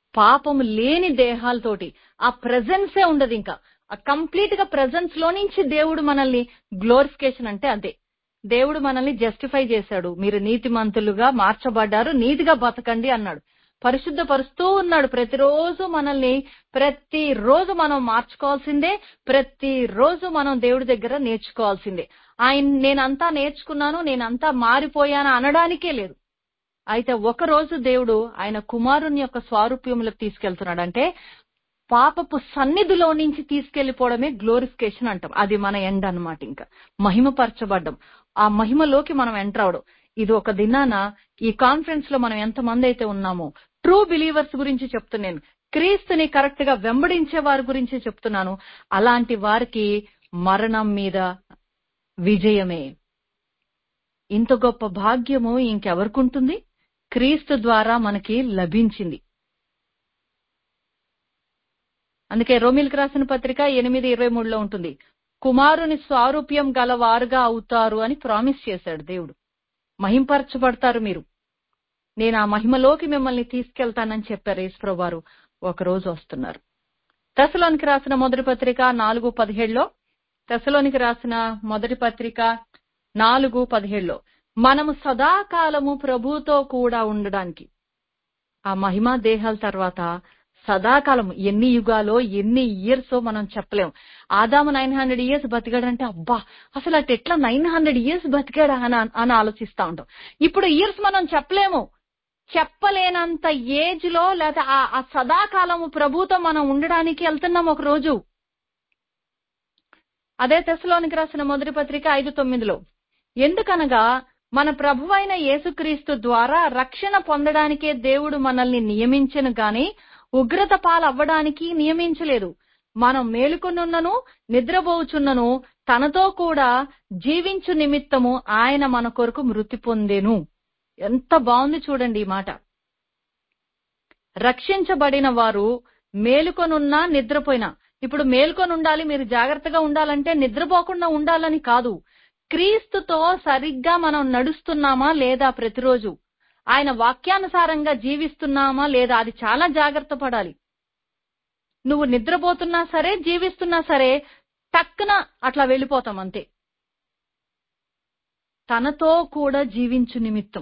పాపము లేని దేహాలతోటి ఆ ప్రెజెన్సే ఉండదు ఇంకా ఆ కంప్లీట్ గా ప్రెజెన్స్ లో నుంచి దేవుడు మనల్ని గ్లోరిఫికేషన్ అంటే అదే దేవుడు మనల్ని జస్టిఫై చేశాడు మీరు నీతిమంతులుగా మార్చబడ్డారు నీతిగా బతకండి అన్నాడు పరిశుద్ధపరుస్తూ ఉన్నాడు ప్రతిరోజు మనల్ని ప్రతిరోజు మనం మార్చుకోవాల్సిందే ప్రతిరోజు మనం దేవుడి దగ్గర నేర్చుకోవాల్సిందే ఆయన నేనంతా నేర్చుకున్నాను నేనంతా మారిపోయాను అనడానికే లేదు అయితే ఒక రోజు దేవుడు ఆయన కుమారుని యొక్క స్వారూప్యములకు తీసుకెళ్తున్నాడు అంటే పాపపు సన్నిధిలో నుంచి తీసుకెళ్లిపోవడమే గ్లోరిఫికేషన్ అంటాం అది మన ఎండ్ అన్నమాట ఇంకా మహిమపరచబడ్డం ఆ మహిమలోకి మనం ఎంటర్ అవడం ఇది ఒక దినాన ఈ కాన్ఫరెన్స్ లో మనం ఎంతమంది అయితే ఉన్నామో ట్రూ బిలీవర్స్ గురించి చెప్తున్నాను క్రీస్తుని కరెక్ట్ గా వెంబడించే వారి గురించి చెప్తున్నాను అలాంటి వారికి మరణం మీద విజయమే ఇంత గొప్ప భాగ్యము ఇంకెవరికుంటుంది క్రీస్తు ద్వారా మనకి లభించింది అందుకే రోమిల్కి రాసిన పత్రిక ఎనిమిది ఇరవై మూడులో ఉంటుంది కుమారుని స్వారూప్యం గలవారుగా అవుతారు అని ప్రామిస్ చేశాడు దేవుడు మహింపరచబడతారు మీరు నేను ఆ మహిమలోకి మిమ్మల్ని తీసుకెళ్తానని చెప్పారు యేసుప్రభు వారు ఒక రోజు వస్తున్నారు తెసలోనికి రాసిన మొదటి పత్రిక నాలుగు పదిహేడులో తెసలోనికి రాసిన మొదటి పత్రిక నాలుగు పదిహేడులో మనము సదాకాలము ప్రభుతో కూడా ఉండడానికి ఆ మహిమా దేహాల తర్వాత సదాకాలం ఎన్ని యుగాలో ఎన్ని ఇయర్స్ మనం చెప్పలేం ఆదాము నైన్ హండ్రెడ్ ఇయర్స్ బతికాడంటే అబ్బా అసలు అటు ఎట్లా నైన్ హండ్రెడ్ ఇయర్స్ బతికాడా అని అని ఆలోచిస్తా ఉంటాం ఇప్పుడు ఇయర్స్ మనం చెప్పలేము చెప్పలేనంత ఏజ్ లో లేదా ఆ- ఆ సదాకాలము ప్రభుతో మనం ఉండడానికి వెళ్తున్నాం ఒక రోజు అదే తెశలోనికి రాసిన మొదటి పత్రిక ఐదు తొమ్మిదిలో ఎందుకనగా మన ప్రభువైన యేసుక్రీస్తు ద్వారా రక్షణ పొందడానికే దేవుడు మనల్ని నియమించను గాని ఉగ్రత పాలవ్వడానికి నియమించలేదు మనం మేలుకొనున్నను నిద్రపోవుచున్నను తనతో కూడా జీవించు నిమిత్తము ఆయన మన కొరకు మృతి పొందెను ఎంత బాగుంది చూడండి ఈ మాట రక్షించబడిన వారు మేలుకొనున్నా నిద్రపోయినా ఇప్పుడు మేల్కొని ఉండాలి మీరు జాగ్రత్తగా ఉండాలంటే నిద్రపోకుండా ఉండాలని కాదు క్రీస్తుతో సరిగ్గా మనం నడుస్తున్నామా లేదా ప్రతిరోజు ఆయన వాక్యానుసారంగా జీవిస్తున్నామా లేదా అది చాలా జాగ్రత్త పడాలి నువ్వు నిద్రపోతున్నా సరే జీవిస్తున్నా సరే టక్కున అట్లా వెళ్ళిపోతాం అంతే తనతో కూడా జీవించు నిమిత్తం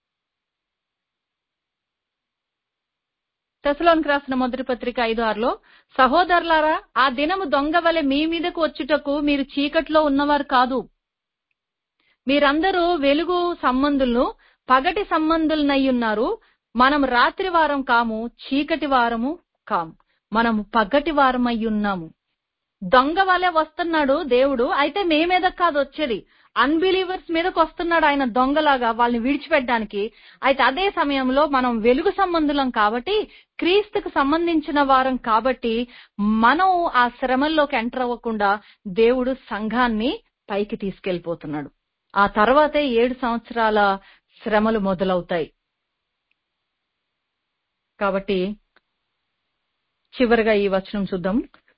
తెసలోనికి రాసిన మొదటి పత్రిక ఐదు ఆరులో సహోదరులారా ఆ దినము దొంగ వలె మీ మీదకు వచ్చుటకు మీరు చీకట్లో ఉన్నవారు కాదు మీరందరూ వెలుగు సంబంధులను పగటి సంబంధులనై ఉన్నారు మనం రాత్రి వారం కాము చీకటి వారము కాము మనము పగటి వారమై ఉన్నాము దొంగ వలె వస్తున్నాడు దేవుడు అయితే మే మీద కాదు వచ్చేది అన్బిలీవర్స్ మీదకి వస్తున్నాడు ఆయన దొంగలాగా వాళ్ళని విడిచిపెట్టడానికి అయితే అదే సమయంలో మనం వెలుగు సంబంధులం కాబట్టి క్రీస్తుకు సంబంధించిన వారం కాబట్టి మనం ఆ శ్రమల్లోకి ఎంటర్ అవ్వకుండా దేవుడు సంఘాన్ని పైకి తీసుకెళ్లిపోతున్నాడు ఆ తర్వాతే ఏడు సంవత్సరాల శ్రమలు మొదలవుతాయి కాబట్టి చివరిగా ఈ వచనం చూద్దాం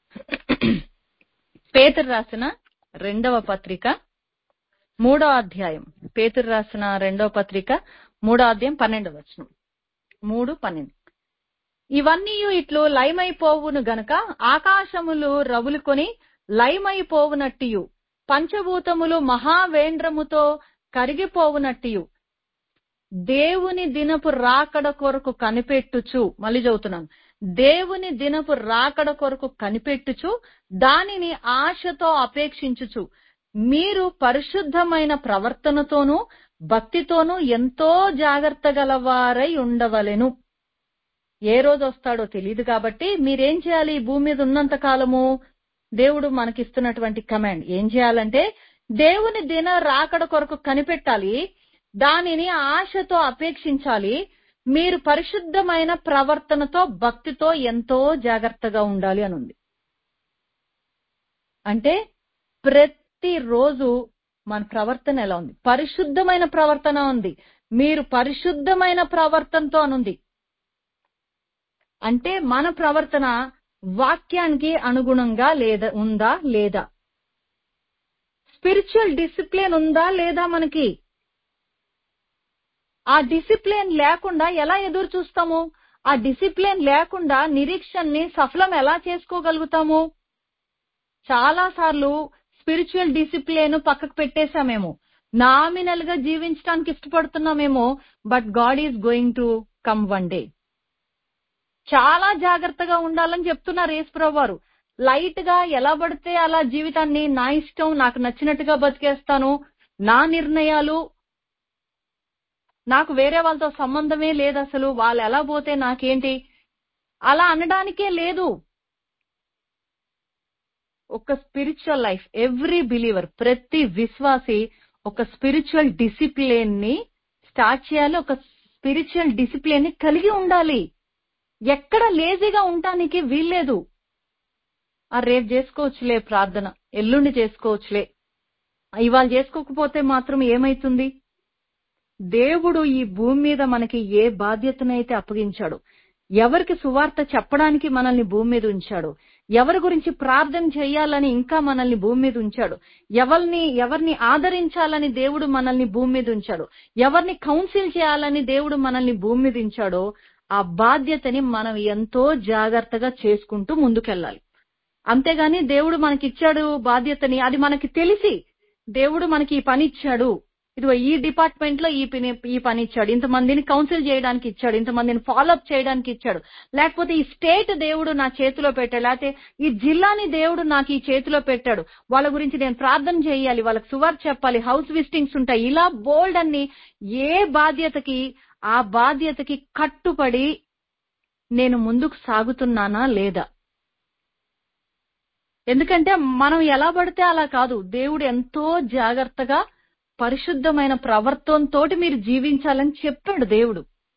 పేతురు రాసిన రెండవ పత్రిక మూడో అధ్యాయం పేతురు రాసిన రెండవ పత్రిక మూడో అధ్యాయం పన్నెండవ వచనం మూడు పన్నెండు ఇవన్నీ ఇట్లు లయమైపోవును గనక ఆకాశములు రవులుకొని లయమైపోవునట్టియు పంచభూతములు మహావేంద్రముతో కరిగిపోవునట్టియు దేవుని దినపు రాకడ కొరకు కనిపెట్టుచు మళ్ళీ చదువుతున్నాను దేవుని దినపు రాకడ కొరకు కనిపెట్టుచు దానిని ఆశతో అపేక్షించుచు మీరు పరిశుద్ధమైన ప్రవర్తనతోనూ భక్తితోనూ ఎంతో జాగ్రత్త గలవారై ఉండవలెను ఏ రోజు వస్తాడో తెలియదు కాబట్టి మీరేం చేయాలి ఈ భూమి మీద ఉన్నంత కాలము దేవుడు మనకిస్తున్నటువంటి కమాండ్ ఏం చేయాలంటే దేవుని దిన రాకడ కొరకు కనిపెట్టాలి దానిని ఆశతో అపేక్షించాలి మీరు పరిశుద్ధమైన ప్రవర్తనతో భక్తితో ఎంతో జాగ్రత్తగా ఉండాలి అని ఉంది అంటే ప్రతిరోజు మన ప్రవర్తన ఎలా ఉంది పరిశుద్ధమైన ప్రవర్తన ఉంది మీరు పరిశుద్ధమైన ప్రవర్తనతో అనుంది అంటే మన ప్రవర్తన వాక్యానికి అనుగుణంగా లేదా ఉందా లేదా స్పిరిచువల్ డిసిప్లిన్ ఉందా లేదా మనకి ఆ డిసిప్లిన్ లేకుండా ఎలా ఎదురు చూస్తాము ఆ డిసిప్లిన్ లేకుండా నిరీక్షణని సఫలం ఎలా చేసుకోగలుగుతాము చాలా సార్లు స్పిరిచువల్ డిసిప్లిన్ పక్కకు పెట్టేశామేమో నామినల్ గా జీవించడానికి ఇష్టపడుతున్నామేమో but God is going to come one day చాలా జాగ్రత్తగా ఉండాలని చెప్తున్నారు యేసుప్రభు వారు లైట్ గా ఎలా పడితే అలా జీవితాన్ని నా ఇష్టం నాకు నచ్చినట్టుగా బతికేస్తాను నా నిర్ణయాలు నాకు వేరే వాళ్ళతో సంబంధమే లేదు అసలు వాళ్ళు ఎలా పోతే నాకేంటి అలా అనడానికే లేదు ఒక స్పిరిచువల్ లైఫ్ ఎవ్రీ బిలీవర్ ప్రతి విశ్వాసి ఒక స్పిరిచువల్ డిసిప్లిన్ ని స్టార్ట్ చేయాలి ఒక స్పిరిచువల్ డిసిప్లిన్ ని కలిగి ఉండాలి ఎక్కడ లేజీగా ఉండటానికి వీల్లేదు ఆ రేపు చేసుకోవచ్చులే ప్రార్థన ఎల్లుండి చేసుకోవచ్చులే ఇవాళ చేసుకోకపోతే మాత్రం ఏమైతుంది దేవుడు ఈ భూమి మీద మనకి ఏ బాధ్యతనైతే అప్పగించాడు ఎవరికి సువార్త చెప్పడానికి మనల్ని భూమి మీద ఉంచాడు ఎవరి గురించి ప్రార్థన చేయాలని ఇంకా మనల్ని భూమి మీద ఉంచాడు ఎవరిని ఎవరిని ఆదరించాలని దేవుడు మనల్ని భూమి మీద ఉంచాడు ఎవరిని కౌన్సిల్ చేయాలని దేవుడు మనల్ని భూమి మీద ఉంచాడో ఆ బాధ్యతని మనం ఎంతో జాగ్రత్తగా చేసుకుంటూ ముందుకెళ్ళాలి అంతేగాని దేవుడు మనకి ఇచ్చాడు బాధ్యతని అది మనకి తెలిసి దేవుడు మనకి ఈ పని ఇచ్చాడు ఇదిగో ఈ డిపార్ట్మెంట్ లో ఈ పని ఈ పని ఇచ్చాడు ఇంతమందిని కౌన్సిల్ చేయడానికి ఇచ్చాడు ఇంతమందిని ఫాలోఅప్ చేయడానికి ఇచ్చాడు లేకపోతే ఈ స్టేట్ దేవుడు నా చేతిలో పెట్టాడు లేకపోతే ఈ జిల్లాని దేవుడు నాకు ఈ చేతిలో పెట్టాడు వాళ్ళ గురించి నేను ప్రార్థన చేయాలి వాళ్ళకి సువార్ చెప్పాలి హౌస్ విజిటింగ్స్ ఉంటాయి ఇలా బోల్డ్ అన్ని ఏ బాధ్యతకి ఆ బాధ్యతకి కట్టుబడి నేను ముందుకు సాగుతున్నానా లేదా ఎందుకంటే మనం ఎలా పడితే అలా కాదు దేవుడు ఎంతో జాగ్రత్తగా పరిశుద్ధమైన ప్రవర్తనతోటి మీరు జీవించాలని చెప్పాడు దేవుడు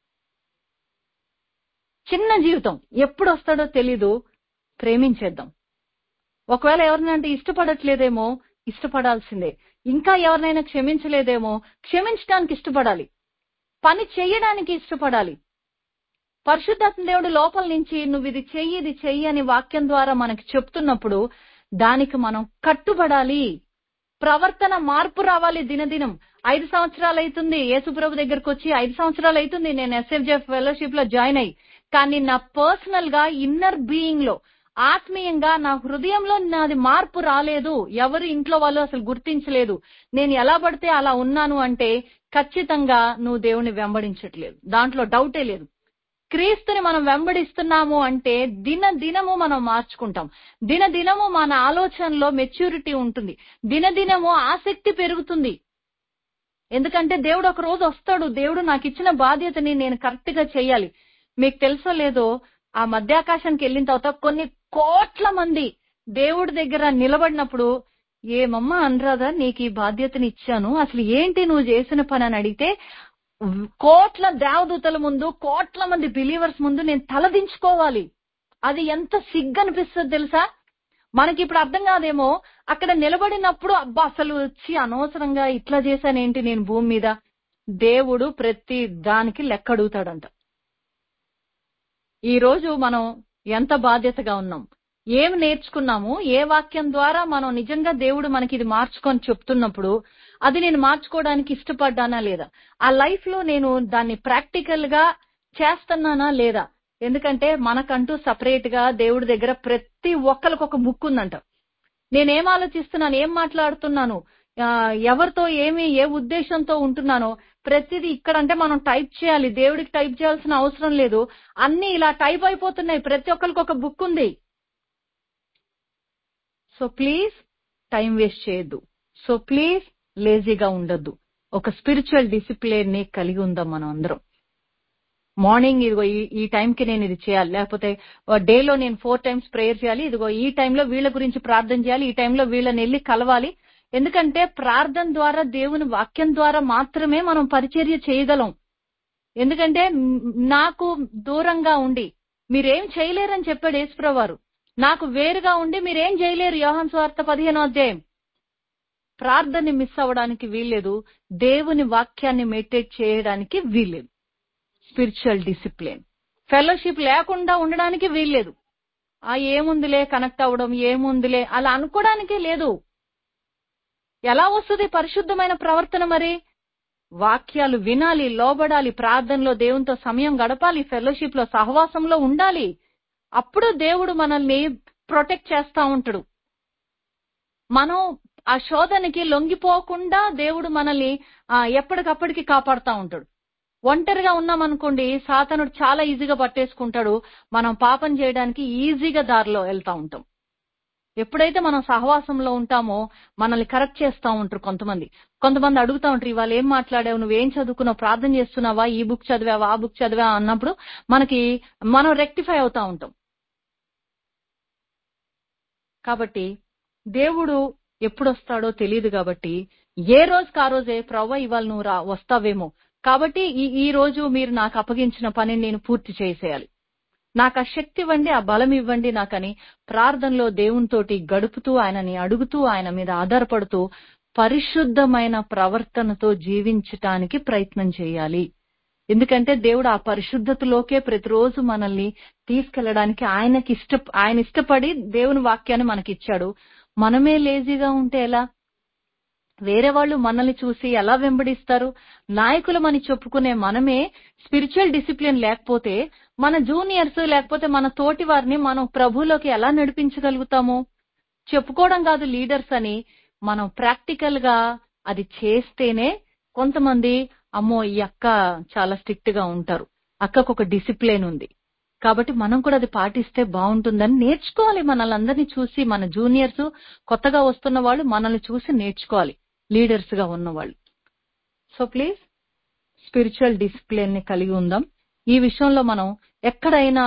చిన్న జీవితం ఎప్పుడు వస్తాడో తెలీదు ప్రేమించేద్దాం ఒకవేళ ఎవరినంటే ఇష్టపడట్లేదేమో ఇష్టపడాల్సిందే ఇంకా ఎవరినైనా క్షమించలేదేమో క్షమించడానికి ఇష్టపడాలి పని చేయడానికి ఇష్టపడాలి పరిశుద్ధాత్మ దేవుడు లోపల నుంచి నువ్వు ఇది చెయ్యి ఇది చెయ్యి అని వాక్యం ద్వారా మనకి చెప్తున్నప్పుడు దానికి మనం కట్టుబడాలి ప్రవర్తన మార్పు రావాలి దినదినం ఐదు సంవత్సరాలు అవుతుంది యేసుప్రభు దగ్గరకు వచ్చి ఐదు సంవత్సరాలు అవుతుంది నేను ఎస్ఎఫ్జెఫ్ ఫెలోషిప్ లో జాయిన్ అయ్యి కానీ నా పర్సనల్ గా ఇన్నర్ బీయింగ్ లో ఆత్మీయంగా నా హృదయంలో నాది మార్పు రాలేదు ఎవరు ఇంట్లో వాళ్ళు అసలు గుర్తించలేదు నేను ఎలా పడితే అలా ఉన్నాను అంటే ఖచ్చితంగా నువ్వు దేవుని వెంబడించట్లేదు దాంట్లో డౌటే లేదు క్రీస్తుని మనం వెంబడిస్తున్నాము అంటే దిన దినము మనం మార్చుకుంటాం దిన దినము మన ఆలోచనలో మెచ్యూరిటీ ఉంటుంది దినదినము ఆసక్తి పెరుగుతుంది ఎందుకంటే దేవుడు ఒక రోజు వస్తాడు దేవుడు నాకు ఇచ్చిన బాధ్యతని నేను కరెక్ట్ గా చేయాలి మీకు తెలుసో లేదో ఆ మధ్యాకాశానికి వెళ్ళిన తర్వాత కొన్ని కోట్ల మంది దేవుడి దగ్గర నిలబడినప్పుడు ఏమమ్మా అనురాధా నీకు ఈ బాధ్యతని ఇచ్చాను అసలు ఏంటి నువ్వు చేసిన పని అని అడిగితే కోట్ల దేవదూతల ముందు కోట్ల మంది బిలీవర్స్ ముందు నేను తలదించుకోవాలి అది ఎంత సిగ్గు అనిపిస్తుంది తెలుసా మనకి ఇప్పుడు అర్థం కాదేమో అక్కడ నిలబడినప్పుడు అబ్బా అసలు వచ్చి అనవసరంగా ఇట్లా చేశానేంటి నేను భూమి మీద దేవుడు ప్రతి దానికి లెక్క అడుగుతాడంట ఈ రోజు మనం ఎంత బాధ్యతగా ఉన్నాం ఏం నేర్చుకున్నాము ఏ వాక్యం ద్వారా మనం నిజంగా దేవుడు మనకి ఇది మార్చుకొని చెప్తున్నప్పుడు అది నేను మార్చుకోవడానికి ఇష్టపడ్డానా లేదా ఆ లైఫ్ లో నేను దాన్ని ప్రాక్టికల్ గా చేస్తున్నానా లేదా ఎందుకంటే మనకంటూ సపరేట్ గా దేవుడి దగ్గర ప్రతి ఒక్కరికి ఒక బుక్ ఉందంట నేనేం ఆలోచిస్తున్నాను ఏం మాట్లాడుతున్నాను ఆ, ఎవరితో ఏమి ఏ ఉద్దేశంతో ఉంటున్నానో ప్రతిదీ ఇక్కడ అంటే మనం టైప్ చేయాలి దేవుడికి టైప్ చేయాల్సిన అవసరం లేదు అన్ని ఇలా టైప్ అయిపోతున్నాయి ప్రతి ఒక్కరికి ఒక బుక్ ఉంది సో ప్లీజ్ టైం వేస్ట్ చేయొద్దు సో ప్లీజ్ లేజీగా ఉండొద్దు ఒక స్పిరిచువల్ డిసిప్లిన్ ని కలిగి ఉందాం మనం అందరం మార్నింగ్ ఇదిగో ఈ ఈ టైంకి నేను ఇది చేయాలి లేకపోతే డేలో నేను ఫోర్ టైమ్స్ ప్రేయర్ చేయాలి ఇదిగో ఈ టైంలో వీళ్ళ గురించి ప్రార్థన చేయాలి ఈ టైంలో వీళ్ళని వెళ్ళి కలవాలి ఎందుకంటే ప్రార్థన ద్వారా దేవుని వాక్యం ద్వారా మాత్రమే మనం పరిచర్య చేయగలం ఎందుకంటే మ్, నాకు దూరంగా ఉండి మీరేం చేయలేరని చెప్పాడు యేసుప్రభు వారు నాకు వేరుగా ఉండి మీరేం చేయలేరు యోహాన్ స్వార్థ పదిహేనో అధ్యాయం ప్రార్థన మిస్ అవ్వడానికి వీల్లేదు దేవుని వాక్యాన్ని మెడిటేట్ చేయడానికి వీల్లేదు స్పిరిచువల్ డిసిప్లిన్ ఫెలోషిప్ లేకుండా ఉండడానికి వీల్లేదు ఆ ఏముందిలే కనెక్ట్ అవ్వడం ఏముందిలే అలా అనుకోవడానికే లేదు ఎలా వస్తుంది పరిశుద్ధమైన ప్రవర్తన మరి వాక్యాలు వినాలి లోబడాలి ప్రార్థనలో దేవునితో సమయం గడపాలి ఫెలోషిప్ లో సహవాసంలో ఉండాలి అప్పుడు దేవుడు మనల్ని ప్రొటెక్ట్ చేస్తా ఉంటాడు మనం ఆ శోధనకి లొంగిపోకుండా దేవుడు మనల్ని ఆ, ఎప్పటికప్పటికి కాపాడుతా ఉంటాడు ఒంటరిగా ఉన్నాం అనుకోండి సాతనుడు చాలా ఈజీగా పట్టేసుకుంటాడు మనం పాపం చేయడానికి ఈజీగా దారిలో వెళ్తా ఉంటాం ఎప్పుడైతే మనం సహవాసంలో ఉంటామో మనల్ని కరెక్ట్ చేస్తా ఉంటారు కొంతమంది కొంతమంది అడుగుతా ఉంటారు ఇవాళ ఏం మాట్లాడావు నువ్వేం చదువుకున్నావు ప్రార్థన చేస్తున్నావా ఈ బుక్ చదివావా ఆ బుక్ చదివా అన్నప్పుడు మనకి మనం రెక్టిఫై అవుతా ఉంటాం కాబట్టి దేవుడు ఎప్పుడు వస్తాడో తెలియదు కాబట్టి ఏ రోజుకి ఆ రోజే ప్రవ్వ ఇవాళ నువ్వు రా వస్తావేమో కాబట్టి ఈ ఈ రోజు మీరు నాకు అప్పగించిన పనిని నేను పూర్తి చేసేయాలి నాకు ఆ శక్తి ఇవ్వండి ఆ బలం ఇవ్వండి నాకని ప్రార్థనలో దేవునితోటి గడుపుతూ ఆయనని అడుగుతూ ఆయన మీద ఆధారపడుతూ పరిశుద్ధమైన ప్రవర్తనతో జీవించటానికి ప్రయత్నం చేయాలి ఎందుకంటే దేవుడు ఆ పరిశుద్ధతలోకే ప్రతిరోజు మనల్ని తీసుకెళ్లడానికి ఆయనకి ఇష్ట ఆయన ఇష్టపడి దేవుని వాక్యాన్ని మనకిచ్చాడు మనమే లేజీగా ఉంటే ఎలా వేరే వాళ్ళు మనల్ని చూసి ఎలా వెంబడిస్తారు నాయకులమని చెప్పుకునే మనమే స్పిరిచువల్ డిసిప్లిన్ లేకపోతే మన జూనియర్స్ లేకపోతే మన తోటి వారిని మనం ప్రభులోకి ఎలా నడిపించగలుగుతాము చెప్పుకోవడం కాదు లీడర్స్ అని మనం ప్రాక్టికల్ గా అది చేస్తేనే కొంతమంది అమ్మో ఈ అక్క చాలా స్ట్రిక్ట్ గా ఉంటారు అక్కకు ఒక డిసిప్లిన్ ఉంది కాబట్టి మనం కూడా అది పాటిస్తే బాగుంటుందని నేర్చుకోవాలి మనల్ని అందరినీ చూసి మన జూనియర్స్ కొత్తగా వస్తున్న వాళ్ళు మనల్ని చూసి నేర్చుకోవాలి లీడర్స్ గా ఉన్నవాళ్ళు సో ప్లీజ్ స్పిరిచువల్ డిసిప్లిన్ ని కలిగి ఉందాం ఈ విషయంలో మనం ఎక్కడైనా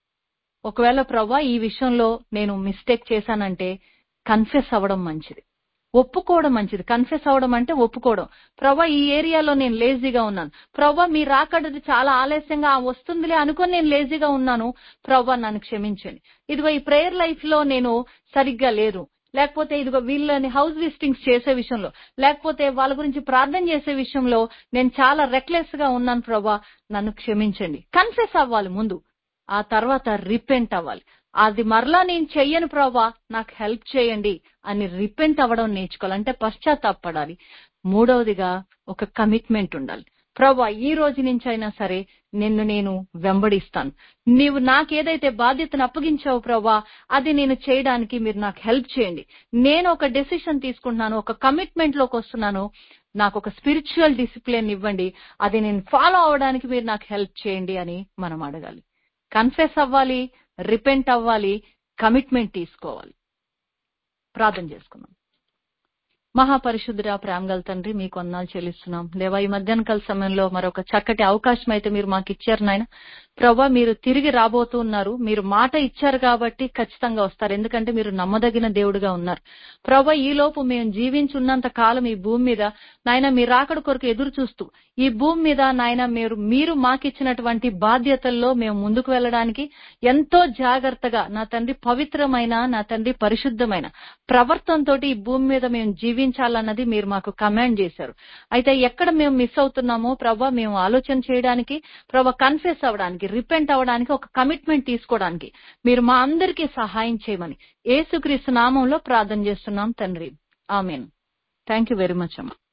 ఒకవేళ ప్రవ్వా ఈ విషయంలో నేను మిస్టేక్ చేశానంటే కన్ఫెస్ అవ్వడం మంచిది ఒప్పుకోవడం మంచిది కన్ఫెస్ అవ్వడం అంటే ఒప్పుకోవడం ప్రవ్వా ఈ ఏరియాలో నేను లేజీగా ఉన్నాను ప్రవ్వా మీ రాకడది చాలా ఆలస్యంగా వస్తుందిలే అనుకొని నేను లేజీగా ఉన్నాను ప్రవ్వా నన్ను క్షమించండి ఇదిగో ఈ ప్రేయర్ లైఫ్ లో నేను సరిగ్గా లేరు లేకపోతే ఇదిగో వీళ్ళని హౌస్ విజిటింగ్స్ చేసే విషయంలో లేకపోతే వాళ్ళ గురించి ప్రార్థన చేసే విషయంలో నేను చాలా రెక్లెస్ గా ఉన్నాను ప్రభా నన్ను క్షమించండి కన్ఫెస్ అవ్వాలి ముందు ఆ తర్వాత రిపెంట్ అవ్వాలి అది మరలా నేను చెయ్యను ప్రభా నాకు హెల్ప్ చేయండి అని రిపెంట్ అవ్వడం నేర్చుకోవాలి అంటే పశ్చాత్తాపడాలి మూడవదిగా ఒక కమిట్మెంట్ ఉండాలి ప్రభా ఈ రోజు నుంచి అయినా సరే నిన్ను నేను వెంబడిస్తాను నీవు నాకేదైతే బాధ్యతను అప్పగించావు ప్రభా అది నేను చేయడానికి మీరు నాకు హెల్ప్ చేయండి నేను ఒక డెసిషన్ తీసుకుంటున్నాను ఒక కమిట్మెంట్ లోకి వస్తున్నాను నాకు ఒక స్పిరిచువల్ డిసిప్లిన్ ఇవ్వండి అది నేను ఫాలో అవడానికి మీరు నాకు హెల్ప్ చేయండి అని మనం అడగాలి కన్ఫెస్ అవ్వాలి రిపెంట్ అవ్వాలి కమిట్మెంట్ తీసుకోవాలి ప్రార్థన చేసుకుందాం మహాపరిశుద్ధుడ ప్రేమగల తండ్రి మీ కొన్నాళ్ళు చెల్లిస్తున్నాం దేవా ఈ మధ్యాహ్న కాల సమయంలో మరొక చక్కటి అవకాశం అయితే మీరు మాకు ఇచ్చారు నాయన ప్రభా మీరు తిరిగి రాబోతున్నారు మీరు మాట ఇచ్చారు కాబట్టి ఖచ్చితంగా వస్తారు ఎందుకంటే మీరు నమ్మదగిన దేవుడుగా ఉన్నారు ప్రభా ఈ లోపు మేము జీవించున్నంత కాలం ఈ భూమి మీద నాయన మీ రాకడ కొరకు ఎదురు చూస్తూ ఈ భూమి మీద నాయన మీరు మీరు మాకిచ్చినటువంటి బాధ్యతల్లో మేము ముందుకు వెళ్ళడానికి ఎంతో జాగ్రత్తగా నా తండ్రి పవిత్రమైన నా తండ్రి పరిశుద్ధమైన ప్రవర్తనతో ఈ భూమి మీద మేము జీవించాలన్నది మీరు మాకు కమాండ్ చేశారు అయితే ఎక్కడ మేము మిస్ అవుతున్నామో ప్రభా మేము ఆలోచన చేయడానికి ప్రభా కన్ఫెస్ అవ్వడానికి రిపెంట్ అవ్వడానికి ఒక కమిట్మెంట్ తీసుకోవడానికి మీరు మా అందరికీ సహాయం చేయమని ఏసుక్రీస్తు నామంలో ప్రార్థన చేస్తున్నాం తండ్రి amen thank you very much అమ్మా